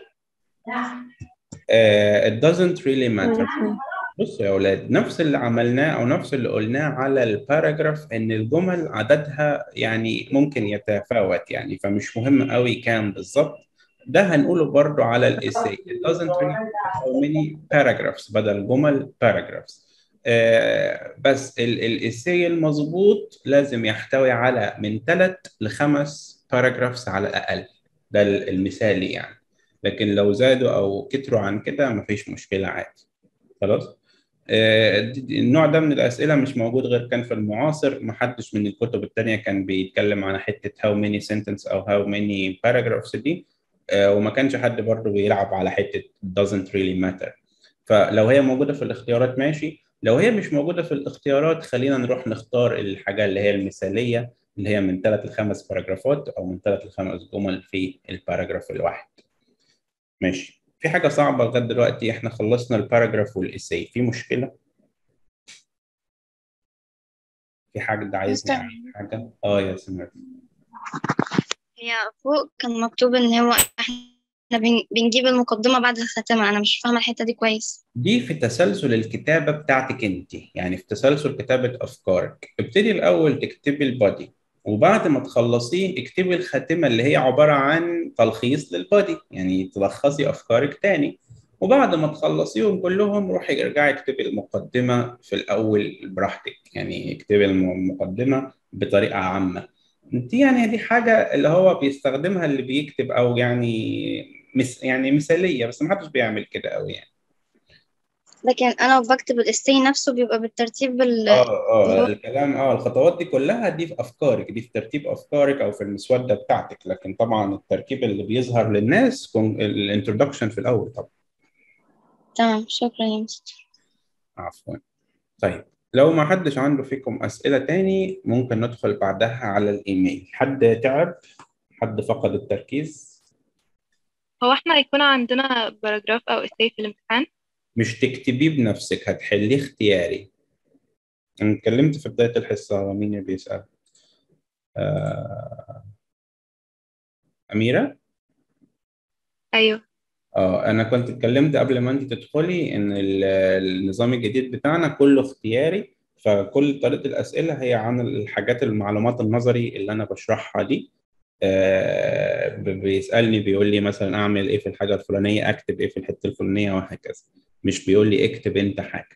Uh, it doesn't really matter. بصوا يا أولاد نفس اللي عملناه أو نفس اللي قلناه على الباراجراف إن الجمل عددها يعني ممكن يتفاوت يعني فمش مهم قوي كام بالظبط ده هنقوله برضو على الإيساي it doesn't really matter how many paragraphs بدل جمل paragraphs آه بس الإيساي المظبوط لازم يحتوي على من ثلاث لخمس paragraphs على الأقل ده المثالي يعني لكن لو زادوا أو كتروا عن كده مفيش مشكلة عادي خلاص النوع ده من الأسئلة مش موجود غير كان في المعاصر محدش من الكتب التانية كان بيتكلم عن حتة how many sentence أو how many paragraphs دي وما كانش حد برضه بيلعب على حتة doesn't really matter فلو هي موجودة في الاختيارات ماشي لو هي مش موجودة في الاختيارات خلينا نروح نختار الحاجة اللي هي المثالية اللي هي من ثلاث لخمس باراجرافات أو من ثلاث لخمس جمل في الباراجراف الواحد ماشي في حاجة صعبة لغاية دلوقتي احنا خلصنا الباراجراف والإساي في مشكلة؟ في حاجة عايزني أعمل حاجة؟ اه يا سمر هي فوق كان مكتوب ان هو احنا بن- بنجيب المقدمة بعد الخاتمة انا مش فاهمة الحتة دي كويس دي في تسلسل الكتابة بتاعتك انت يعني في تسلسل كتابة أفكارك ابتدي الأول تكتبي البادي وبعد ما تخلصيه اكتبي الخاتمة اللي هي عبارة عن تلخيص للبادي يعني تلخصي أفكارك تاني وبعد ما تخلصيهم كلهم روحي ارجعي اكتبي المقدمة في الأول براحتك يعني اكتبي المقدمة بطريقة عامة دي يعني دي حاجة اللي هو بيستخدمها اللي بيكتب أو يعني مس يعني مثالية بس محدش بيعمل كده أوي يعني لكن انا بكتب الاسي نفسه بيبقى بالترتيب ال... اه اه الكلام اه الخطوات دي كلها دي في افكارك دي في ترتيب افكارك او في المسوده بتاعتك لكن طبعا الترتيب اللي بيظهر للناس الانترودكشن في الاول طبعا تمام شكرا يا مستر عفوا طيب لو ما حدش عنده فيكم اسئله تاني ممكن ندخل بعدها على الايميل حد تعب حد فقد التركيز هو احنا هيكون عندنا باراجراف او essay في الامتحان مش تكتبيه بنفسك هتحليه اختياري انا اتكلمت في بدايه الحصه مين اللي بيسال آه... اميره ايوه اه انا كنت اتكلمت قبل ما انت تدخلي ان ال- النظام الجديد بتاعنا كله اختياري فكل طريقه الاسئله هي عن الحاجات المعلومات النظري اللي انا بشرحها دي آه، ب- بيسالني بيقول لي مثلا اعمل ايه في الحاجه الفلانيه اكتب ايه في الحته الفلانيه وهكذا مش بيقول لي اكتب انت حاجه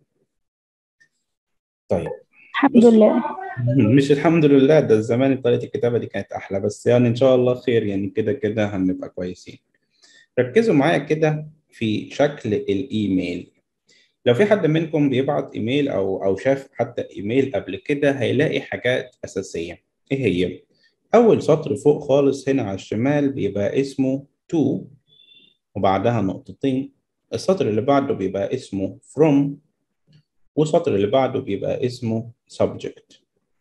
طيب الحمد بص لله مش الحمد لله ده زمان طريقه الكتابه دي كانت احلى بس يعني ان شاء الله خير يعني كده كده هنبقى كويسين ركزوا معايا كده في شكل الايميل لو في حد منكم بيبعت ايميل او او شاف حتى ايميل قبل كده هيلاقي حاجات اساسيه ايه هي اول سطر فوق خالص هنا على الشمال بيبقى اسمه to وبعدها نقطتين السطر اللي بعده بيبقى اسمه from والسطر اللي بعده بيبقى اسمه subject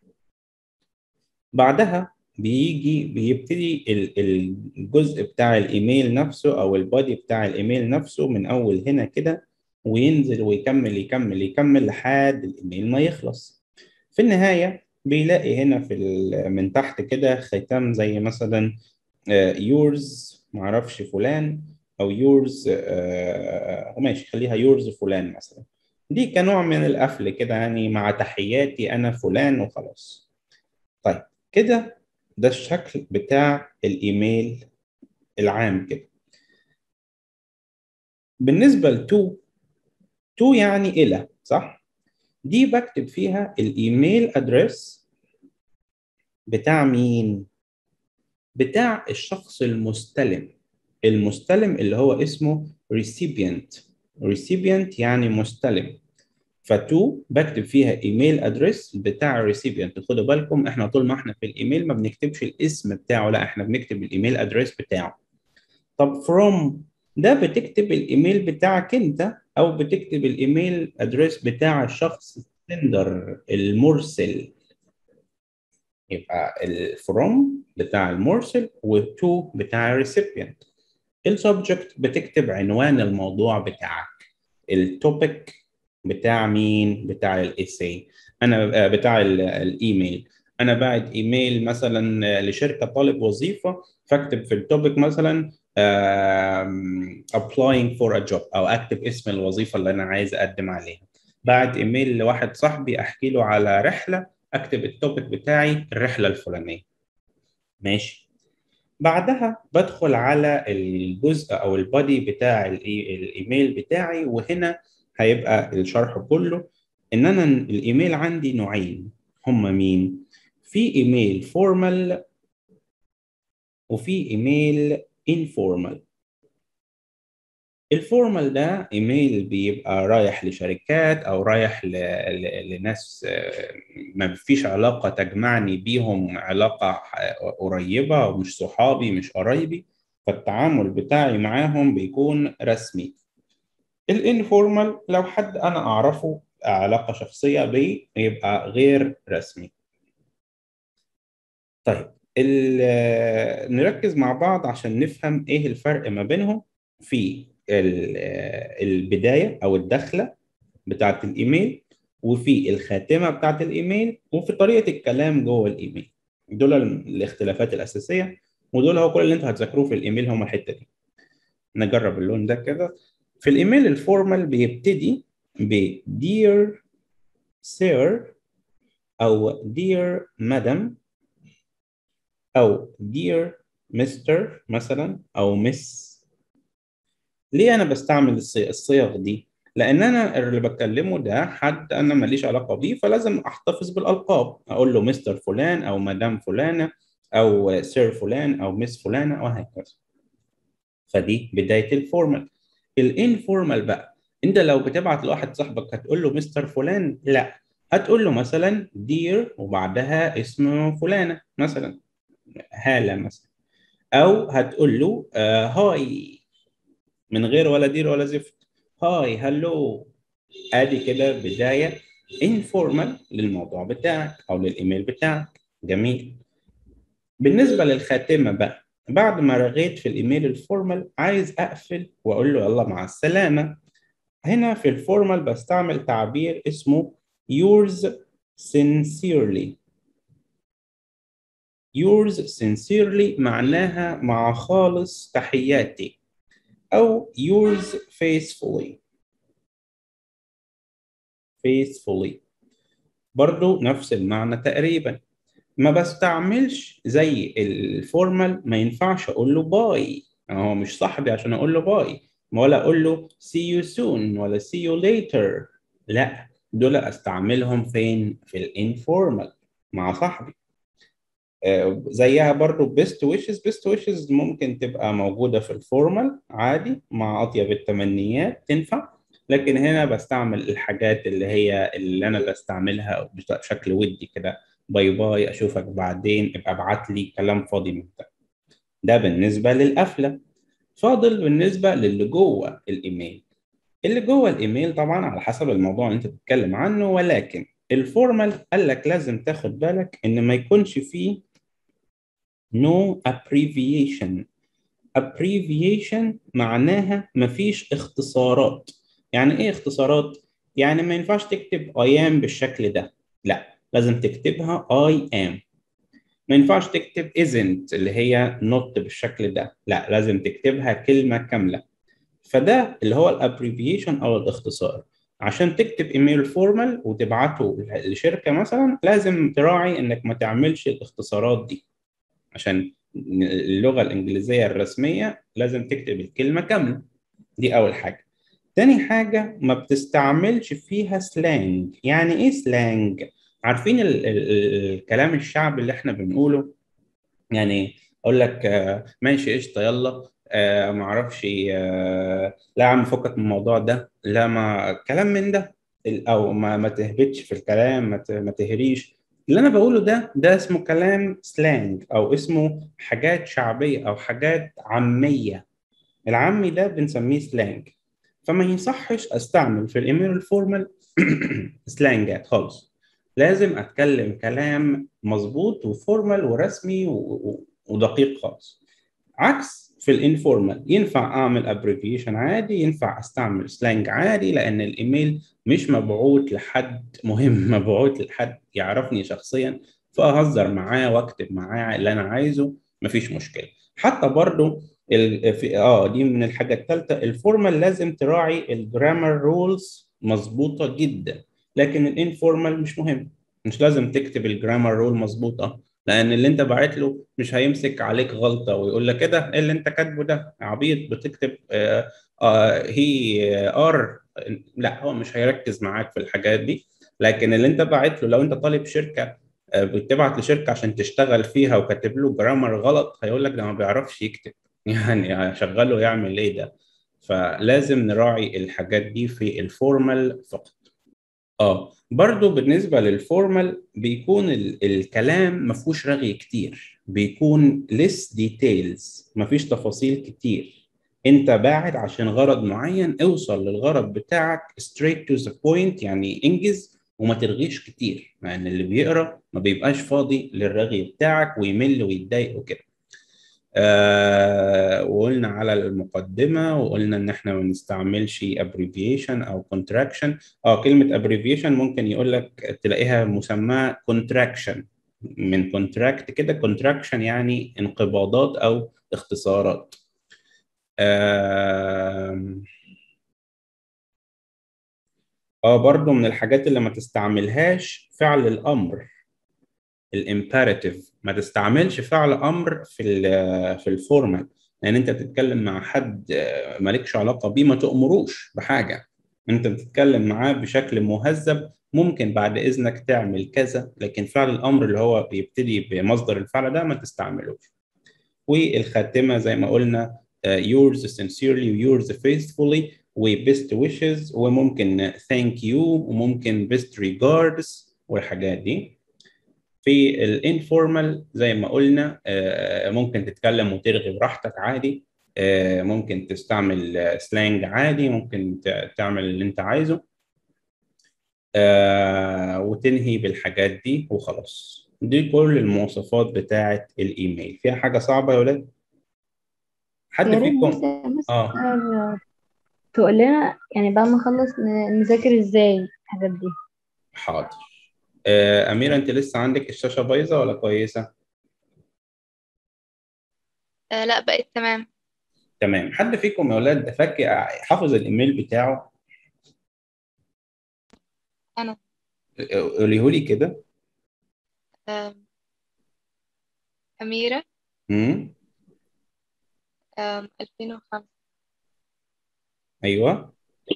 بعدها بيجي بيبتدي ال- الجزء بتاع الايميل نفسه او البادي بتاع الايميل نفسه من اول هنا كده وينزل ويكمل يكمل يكمل لحد الايميل ما يخلص في النهاية بيلاقي هنا في ال- من تحت كده ختام زي مثلا يورز معرفش فلان او يورز ماشي خليها يورز فلان مثلا دي كنوع من القفل كده يعني مع تحياتي انا فلان وخلاص طيب كده ده الشكل بتاع الايميل العام كده بالنسبة لتو تو يعني إلى صح؟ دي بكتب فيها الإيميل أدرس بتاع مين؟ بتاع الشخص المستلم المستلم اللي هو اسمه recipient recipient يعني مستلم فتو بكتب فيها ايميل ادرس بتاع recipient خدوا بالكم احنا طول ما احنا في الايميل ما بنكتبش الاسم بتاعه لا احنا بنكتب الايميل ادرس بتاعه طب from ده بتكتب الايميل بتاعك انت او بتكتب الايميل ادرس بتاع الشخص السندر المرسل يبقى الفروم بتاع المرسل وتو بتاع الريسيبيانت السبجكت بتكتب عنوان الموضوع بتاعك التوبيك بتاع مين بتاع الايساي انا بتاع ال- الايميل انا باعت ايميل مثلا لشركه طالب وظيفه فاكتب في التوبيك مثلا آم، applying for a job او اكتب اسم الوظيفه اللي انا عايز اقدم عليها بعت ايميل لواحد صاحبي احكي له على رحله اكتب التوبيك بتاعي الرحله الفلانيه ماشي بعدها بدخل على الجزء او البادي بتاع الإي- الايميل بتاعي وهنا هيبقى الشرح كله ان انا الايميل عندي نوعين هما مين في ايميل فورمال وفي ايميل انفورمال الفورمال ده ايميل بيبقى رايح لشركات او رايح ل... ل... لناس آه، ما فيش علاقة تجمعني بيهم علاقة ح- قريبة او مش صحابي مش قرايبي فالتعامل بتاعي معاهم بيكون رسمي الانفورمال لو حد انا اعرفه علاقة شخصية بيه يبقى غير رسمي طيب ال- نركز مع بعض عشان نفهم ايه الفرق ما بينهم في ال- البداية او الدخلة بتاعت الايميل وفي الخاتمة بتاعت الايميل وفي طريقة الكلام جوه الايميل دول الاختلافات الأساسية ودول هو كل اللي انتوا هتذاكروه في الايميل هم الحتة دي نجرب اللون ده كده في الايميل الفورمال بيبتدي ب dear sir او dear madam او dear Mr مثلا او miss ليه انا بستعمل الصي- الصيغ دي لان انا اللي بكلمه ده حد انا ماليش علاقه بيه فلازم احتفظ بالالقاب اقول له مستر فلان او مدام فلانه او سير فلان او مس فلانه وهكذا فدي بدايه الفورمال الانفورمال بقى انت لو بتبعت لواحد صاحبك هتقول له مستر فلان لا هتقول له مثلا دير وبعدها اسم فلانه مثلا هاله مثلا او هتقول له آه هاي من غير ولا دير ولا زفت هاي هلو ادي كده بدايه انفورمال للموضوع بتاعك او للايميل بتاعك جميل بالنسبه للخاتمه بقى بعد ما رغيت في الايميل الفورمال عايز اقفل واقول له يلا مع السلامه هنا في الفورمال بستعمل تعبير اسمه yours sincerely yours sincerely معناها مع خالص تحياتي أو yours faithfully faithfully برضو نفس المعنى تقريبا ما بستعملش زي الفورمال ما ينفعش اقول له باي هو مش صاحبي عشان اقول له باي ولا اقول له see you soon ولا see you later لا دول استعملهم فين في الانفورمال مع صاحبي آه، زيها برضو بيست ويشز بيست ويشز ممكن تبقى موجودة في الفورمال عادي مع أطيب التمنيات تنفع لكن هنا بستعمل الحاجات اللي هي اللي أنا بستعملها بشكل ودي كده باي باي أشوفك بعدين ابقى ابعت لي كلام فاضي من ده ده بالنسبة للقفلة فاضل بالنسبة للي جوه الإيميل اللي جوه الإيميل طبعا على حسب الموضوع اللي أنت بتتكلم عنه ولكن الفورمال قال لك لازم تاخد بالك إن ما يكونش فيه no abbreviation abbreviation معناها مفيش اختصارات يعني ايه اختصارات يعني ما ينفعش تكتب I am بالشكل ده لا لازم تكتبها I am ما ينفعش تكتب isn't اللي هي not بالشكل ده لا لازم تكتبها كلمة كاملة فده اللي هو الابريفيشن او الاختصار عشان تكتب ايميل فورمال وتبعته لشركة مثلا لازم تراعي انك ما تعملش الاختصارات دي عشان اللغة الإنجليزية الرسمية لازم تكتب الكلمة كاملة دي أول حاجة تاني حاجة ما بتستعملش فيها سلانج يعني إيه سلانج؟ عارفين ال ال الكلام الشعبي اللي إحنا بنقوله يعني أقول لك آه، ماشي قشطة يلا آه معرفش آه لا يا عم فكك من الموضوع ده لا ما كلام من ده أو ما, ما تهبطش في الكلام ما, ت- ما تهريش اللي انا بقوله ده ده اسمه كلام سلانج او اسمه حاجات شعبيه او حاجات عاميه العامي ده بنسميه سلانج فما يصحش استعمل في الايميل الفورمال سلانجات خالص لازم اتكلم كلام مظبوط وفورمال ورسمي و- و- ودقيق خالص عكس في الانفورمال ينفع اعمل ابريفيشن عادي ينفع استعمل سلانج عادي لان الايميل مش مبعوث لحد مهم مبعوث لحد يعرفني شخصيا فاهزر معاه واكتب معاه اللي انا عايزه مفيش مشكله حتى برضو ال... في... اه دي من الحاجه الثالثه الفورمال لازم تراعي الجرامر رولز مظبوطه جدا لكن الانفورمال مش مهم مش لازم تكتب الجرامر رول مظبوطه لان اللي انت باعت له مش هيمسك عليك غلطه ويقول لك كده ايه اللي انت كاتبه ده عبيط بتكتب آه آه هي ار لا هو مش هيركز معاك في الحاجات دي لكن اللي انت باعت له لو انت طالب شركه آه، بتبعت لشركه عشان تشتغل فيها وكاتب له جرامر غلط هيقول لك ده ما بيعرفش يكتب يعني هشغله يعمل ايه ده فلازم نراعي الحاجات دي في الفورمال فقط اه برضو بالنسبة للفورمال بيكون ال الكلام ما فيهوش رغي كتير بيكون less details ما فيش تفاصيل كتير انت باعت عشان غرض معين اوصل للغرض بتاعك straight to the point يعني انجز وما ترغيش كتير لان يعني اللي بيقرا ما بيبقاش فاضي للرغي بتاعك ويمل ويتضايق وكده آه وقلنا على المقدمة وقلنا إن إحنا ما بنستعملش abbreviation أو contraction اه كلمة abbreviation ممكن يقول لك تلاقيها مسماة contraction من contract كده contraction يعني انقباضات أو اختصارات آه اه برضو من الحاجات اللي ما تستعملهاش فعل الأمر الامبيراتيف ما تستعملش فعل امر في في الفورمال لان انت بتتكلم مع حد مالكش علاقه بيه ما تامروش بحاجه انت بتتكلم معاه بشكل مهذب ممكن بعد اذنك تعمل كذا لكن فعل الامر اللي هو بيبتدي بمصدر الفعل ده ما تستعملوش والخاتمه زي ما قلنا yours sincerely yours faithfully و best wishes وممكن thank you وممكن best regards والحاجات دي في الانفورمال زي ما قلنا ممكن تتكلم وترغي براحتك عادي ممكن تستعمل سلانج عادي ممكن تعمل اللي انت عايزه وتنهي بالحاجات دي وخلاص دي كل المواصفات بتاعة الايميل فيها حاجة صعبة يا ولاد حد يا ريت فيكم بس بس اه تقول لنا يعني بعد ما نخلص ن- نذاكر ازاي الحاجات دي حاضر آه، أميرة أنت لسه عندك الشاشة بايظة ولا كويسة؟ آه لا بقت تمام تمام حد فيكم يا ولاد فاكر حافظ الإيميل بتاعه؟ أنا قوليه لي كده آه أميرة امم أم، 2005 ايوه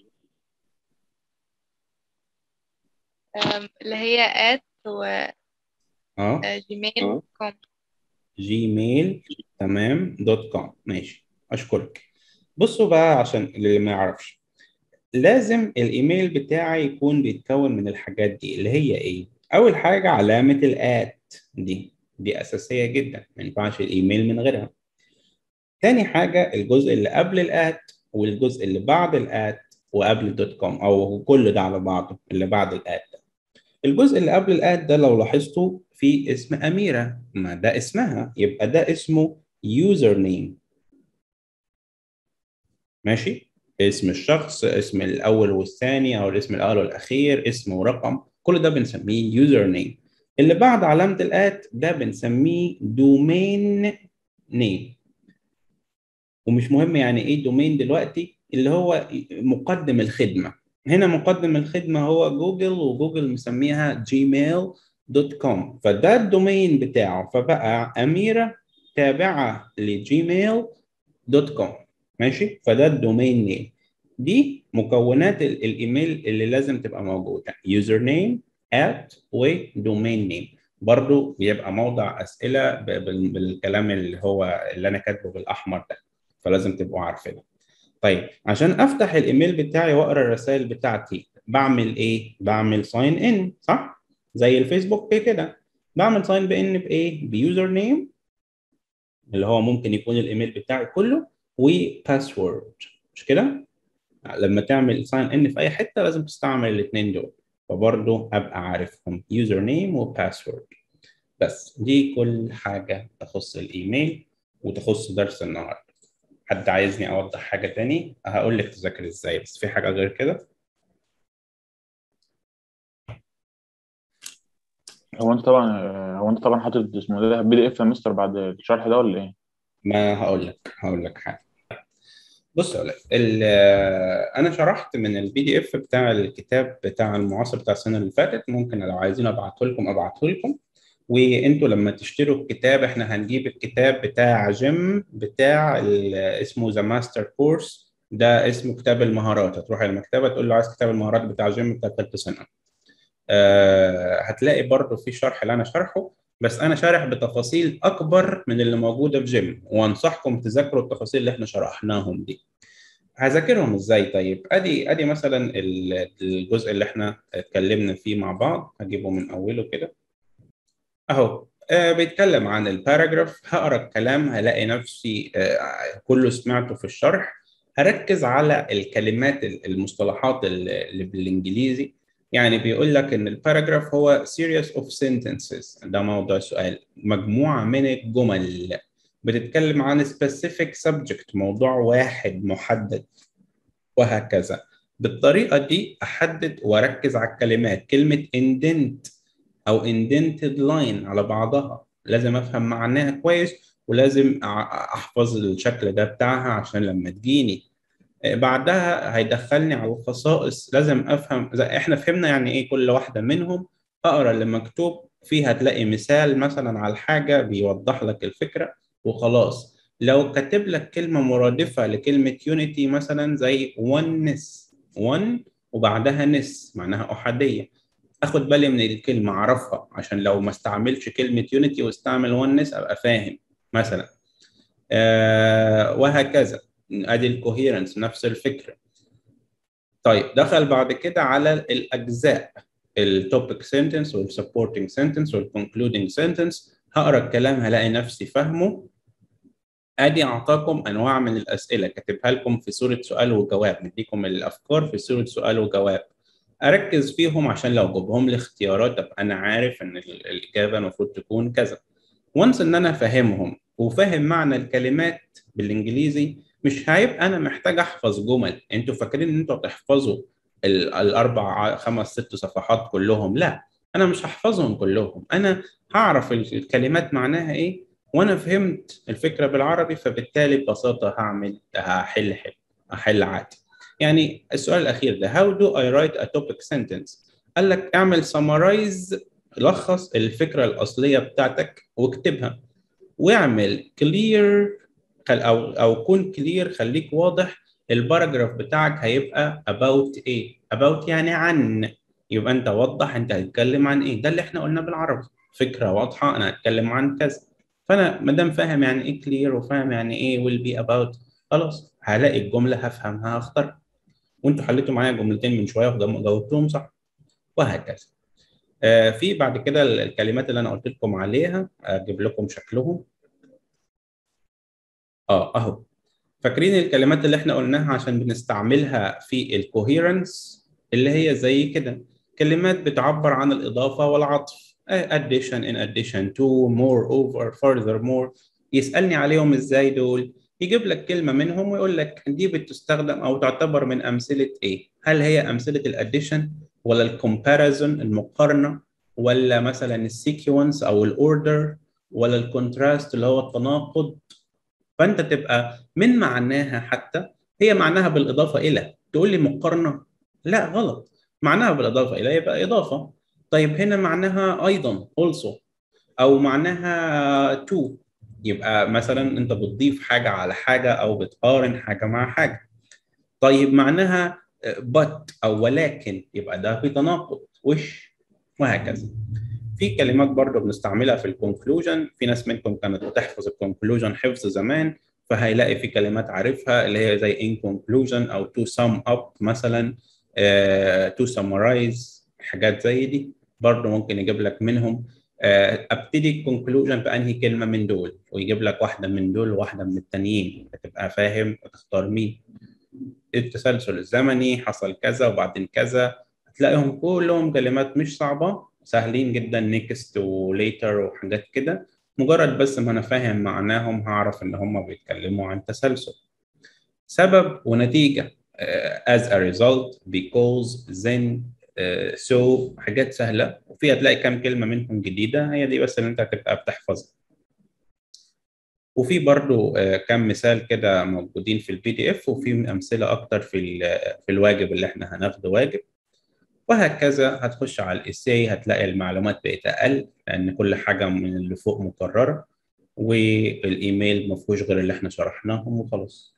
أم، اللي هي آت اه وجيميل كوم جيميل تمام دوت كوم ماشي اشكرك بصوا بقى عشان اللي ما يعرفش لازم الايميل بتاعي يكون بيتكون من الحاجات دي اللي هي ايه اول حاجه علامه الات دي دي اساسيه جدا ما ينفعش الايميل من غيرها تاني حاجه الجزء اللي قبل الات والجزء اللي بعد الات وقبل الدوت كوم او كل ده على بعضه اللي بعد الات ده الجزء اللي قبل الاد ده لو لاحظتوا في اسم أميرة ما ده اسمها يبقى ده اسمه يوزر نيم ماشي اسم الشخص اسم الأول والثاني أو الاسم الأول والأخير اسم ورقم كل ده بنسميه يوزر نيم اللي بعد علامة الآت ده بنسميه دومين نيم ومش مهم يعني ايه دومين دلوقتي اللي هو مقدم الخدمة هنا مقدم الخدمة هو جوجل وجوجل مسميها جيميل دوت كوم فده الدومين بتاعه فبقى أميرة تابعة لجيميل دوت كوم ماشي فده الدومين نيم دي مكونات ال- الايميل اللي لازم تبقى موجودة يوزر نيم at ودومين نيم برضو بيبقى موضع أسئلة ب- بال- بالكلام اللي هو اللي أنا كاتبه بالأحمر ده فلازم تبقوا عارفينه طيب عشان افتح الايميل بتاعي واقرا الرسائل بتاعتي بعمل ايه؟ بعمل ساين ان صح؟ زي الفيسبوك كده بعمل ساين بان بايه؟ بيوزر نيم اللي هو ممكن يكون الايميل بتاعي كله وباسورد مش كده؟ لما تعمل ساين ان في اي حته لازم تستعمل الاثنين دول فبرضه ابقى عارفهم يوزر نيم وباسورد بس دي كل حاجه تخص الايميل وتخص درس النهارده حد عايزني اوضح حاجه تاني هقول لك تذاكر ازاي بس في حاجه غير كده هو انت طبعا هو انت طبعا حاطط اسمه ده بي دي اف يا مستر بعد الشرح ده ولا ايه؟ ما هقول لك هقول لك حاجه بص اقول لك ال- انا شرحت من البي دي اف بتاع الكتاب بتاع المعاصر بتاع السنه اللي فاتت ممكن لو عايزين ابعته لكم ابعته لكم وانتوا لما تشتروا الكتاب احنا هنجيب الكتاب بتاع جيم بتاع ال- اسمه ذا ماستر كورس ده اسمه كتاب المهارات هتروح على المكتبه تقول له عايز كتاب المهارات بتاع جيم بتاع ثالثه سنه آه هتلاقي برضه في شرح اللي انا شارحه بس انا شارح بتفاصيل اكبر من اللي موجوده في جيم وانصحكم تذاكروا التفاصيل اللي احنا شرحناهم دي هذاكرهم ازاي طيب ادي ادي مثلا ال- الجزء اللي احنا اتكلمنا فيه مع بعض هجيبه من اوله كده اهو آه بيتكلم عن الباراجراف هقرا الكلام هلاقي نفسي آه كله سمعته في الشرح هركز على الكلمات المصطلحات اللي بالانجليزي يعني بيقول لك ان الباراجراف هو series of sentences ده موضوع سؤال مجموعة من الجمل بتتكلم عن specific subject موضوع واحد محدد وهكذا بالطريقة دي أحدد وأركز على الكلمات كلمة indent أو indented line على بعضها لازم أفهم معناها كويس ولازم أحفظ الشكل ده بتاعها عشان لما تجيني بعدها هيدخلني على الخصائص لازم افهم اذا احنا فهمنا يعني ايه كل واحده منهم اقرا اللي مكتوب فيه هتلاقي مثال مثلا على الحاجه بيوضح لك الفكره وخلاص لو كاتب لك كلمه مرادفه لكلمه يونيتي مثلا زي oneness one وبعدها نس معناها احاديه اخد بالي من الكلمه اعرفها عشان لو ما استعملش كلمه يونيتي واستعمل oneness ابقى فاهم مثلا آه وهكذا ادي الكوهيرنس نفس الفكره طيب دخل بعد كده على الاجزاء التوبيك سنتنس والسبورتنج سنتنس والكونكلودنج سنتنس هقرا الكلام هلاقي نفسي فاهمه ادي اعطاكم انواع من الاسئله كاتبها لكم في صوره سؤال وجواب نديكم الافكار في صوره سؤال وجواب اركز فيهم عشان لو جيبهم لي اختيارات ابقى انا عارف ان الاجابه المفروض تكون كذا وانس ان انا فاهمهم وفاهم معنى الكلمات بالانجليزي مش هيبقى انا محتاج احفظ جمل انتوا فاكرين ان انتوا هتحفظوا الاربع خمس ست صفحات كلهم لا انا مش هحفظهم كلهم انا هعرف الكلمات معناها ايه وانا فهمت الفكره بالعربي فبالتالي ببساطه هعمل هحل حل احل عادي يعني السؤال الاخير ده how do I write a topic sentence قال لك اعمل summarize لخص الفكره الاصليه بتاعتك واكتبها واعمل كلير او او كون كلير خليك واضح الباراجراف بتاعك هيبقى about ايه about يعني عن يبقى انت وضح انت هتتكلم عن ايه ده اللي احنا قلنا بالعربي فكره واضحه انا هتكلم عن كذا فانا ما دام فاهم يعني ايه كلير وفاهم يعني ايه will be about خلاص هلاقي الجمله هفهمها هختار وانتوا حليتوا معايا جملتين من شويه وجاوبتهم صح وهكذا آه في بعد كده الكلمات اللي انا قلت لكم عليها اجيب لكم شكلهم اه اهو فاكرين الكلمات اللي احنا قلناها عشان بنستعملها في الكوهيرنس اللي هي زي كده كلمات بتعبر عن الإضافة والعطف addition in addition to moreover furthermore يسألني عليهم ازاي دول يجيب لك كلمة منهم ويقول لك دي بتستخدم أو تعتبر من أمثلة إيه؟ هل هي أمثلة الأديشن ولا الكومباريزون المقارنة ولا مثلا السيكونس أو الأوردر ولا الكونتراست اللي هو التناقض فأنت تبقى من معناها حتى هي معناها بالإضافة إلى تقول لي مقارنة لا غلط معناها بالإضافة إلى يبقى إضافة طيب هنا معناها أيضا also أو معناها to يبقى مثلا أنت بتضيف حاجة على حاجة أو بتقارن حاجة مع حاجة طيب معناها but أو ولكن يبقى ده في تناقض وش وهكذا في كلمات برضه بنستعملها في الكونكلوجن في ناس منكم كانت بتحفظ الكونكلوجن حفظ زمان فهيلاقي في كلمات عارفها اللي هي زي in conclusion أو to sum up مثلا uh, to summarize حاجات زي دي برضه ممكن يجيب لك منهم uh, ابتدي الكونكلوجن بأنهي كلمة من دول ويجيب لك واحدة من دول وواحدة من التانيين فتبقى فاهم وتختار مين التسلسل الزمني حصل كذا وبعدين كذا هتلاقيهم كلهم كلمات مش صعبة سهلين جدا نيكست وليتر وحاجات كده مجرد بس ما انا فاهم معناهم هعرف ان هم بيتكلموا عن تسلسل سبب ونتيجة uh, as a result because then uh, so حاجات سهلة وفيها تلاقي كام كلمة منهم جديدة هي دي بس اللي انت هتبقى بتحفظها وفي برضو uh, كام مثال كده موجودين في البي دي اف وفي امثله اكتر في في الواجب اللي احنا هناخده واجب وهكذا هتخش على الاساي هتلاقي المعلومات بقت اقل لان كل حاجه من اللي فوق مكرره والايميل ما فيهوش غير اللي احنا شرحناهم وخلاص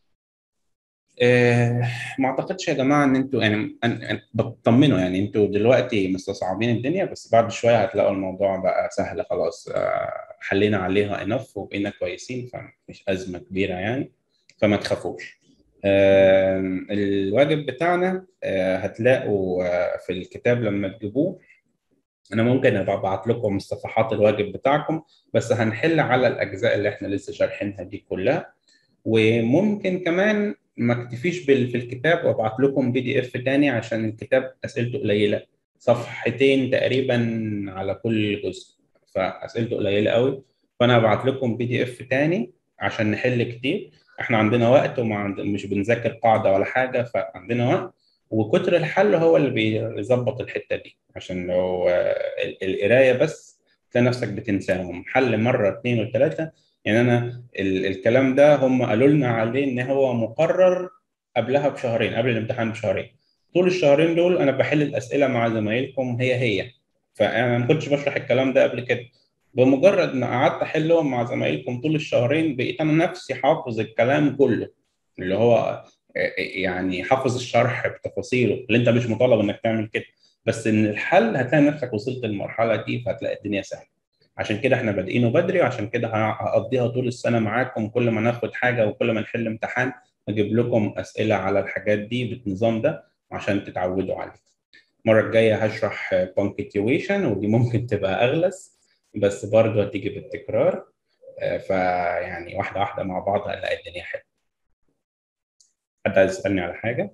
آه ما اعتقدش يا جماعه ان انتوا يعني بتطمنوا يعني انتوا دلوقتي مستصعبين الدنيا بس بعد شويه هتلاقوا الموضوع بقى سهل خلاص آه حلينا عليها انف وبقينا كويسين فمش ازمه كبيره يعني فما تخافوش آه الواجب بتاعنا آه هتلاقوا آه في الكتاب لما تجيبوه انا ممكن ابقى ابعت لكم صفحات الواجب بتاعكم بس هنحل على الاجزاء اللي احنا لسه شارحينها دي كلها وممكن كمان ما اكتفيش في الكتاب وابعت لكم بي دي اف تاني عشان الكتاب اسئلته قليله صفحتين تقريبا على كل جزء فاسئلته قليله قوي فانا هبعت لكم بي دي اف تاني عشان نحل كتير احنا عندنا وقت وما مش بنذاكر قاعده ولا حاجه فعندنا وقت وكتر الحل هو اللي بيظبط الحته دي عشان لو القرايه بس تلاقي نفسك بتنساهم حل مره اثنين وثلاثه يعني انا ال الكلام ده هم قالوا لنا عليه ان هو مقرر قبلها بشهرين قبل الامتحان بشهرين طول الشهرين دول انا بحل الاسئله مع زمايلكم هي هي فانا ما كنتش بشرح الكلام ده قبل كده بمجرد ما قعدت احلهم مع زمايلكم طول الشهرين بقيت انا نفسي حافظ الكلام كله اللي هو يعني حافظ الشرح بتفاصيله اللي انت مش مطالب انك تعمل كده بس ان الحل هتلاقي نفسك وصلت للمرحله دي فهتلاقي الدنيا سهله عشان كده احنا بادئينه بدري وعشان كده هقضيها طول السنه معاكم كل ما ناخد حاجه وكل ما نحل امتحان اجيب لكم اسئله على الحاجات دي بالنظام ده عشان تتعودوا عليه المره الجايه هشرح بانكتيويشن ودي ممكن تبقى اغلس بس برضه هتيجي بالتكرار فيعني واحده واحده مع بعض هنلاقي الدنيا حلوه حد عايز يسالني على حاجه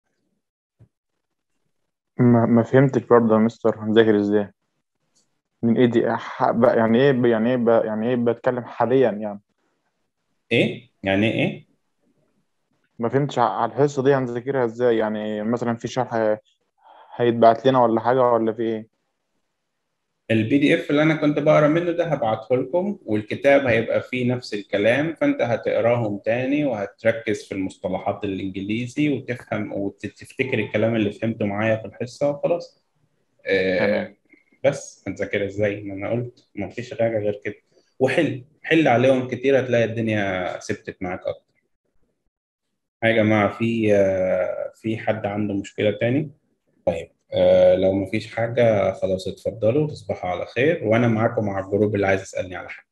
ما, ما فهمتش برضه يا مستر هنذاكر ازاي من ايه دي يعني ايه يعني ايه يعني ايه بتكلم حاليا يعني ايه يعني ايه ما فهمتش على الحصه دي هنذاكرها ازاي يعني مثلا في شرح هيتبعت لنا ولا حاجه ولا في ايه البي دي اف اللي انا كنت بقرا منه ده هبعته لكم والكتاب هيبقى فيه نفس الكلام فانت هتقراهم تاني وهتركز في المصطلحات الانجليزي وتفهم وتفتكر الكلام اللي فهمته معايا في الحصه وخلاص آه تمام بس هتذاكر ازاي ما انا قلت ما فيش حاجه غير كده وحل حل عليهم كتير هتلاقي الدنيا ثبتت معاك اكتر يا جماعة في آه، في حد عنده مشكلة تاني طيب آه، لو مفيش حاجة خلاص اتفضلوا تصبحوا على خير وأنا معاكم مع الجروب اللي عايز يسألني على حاجة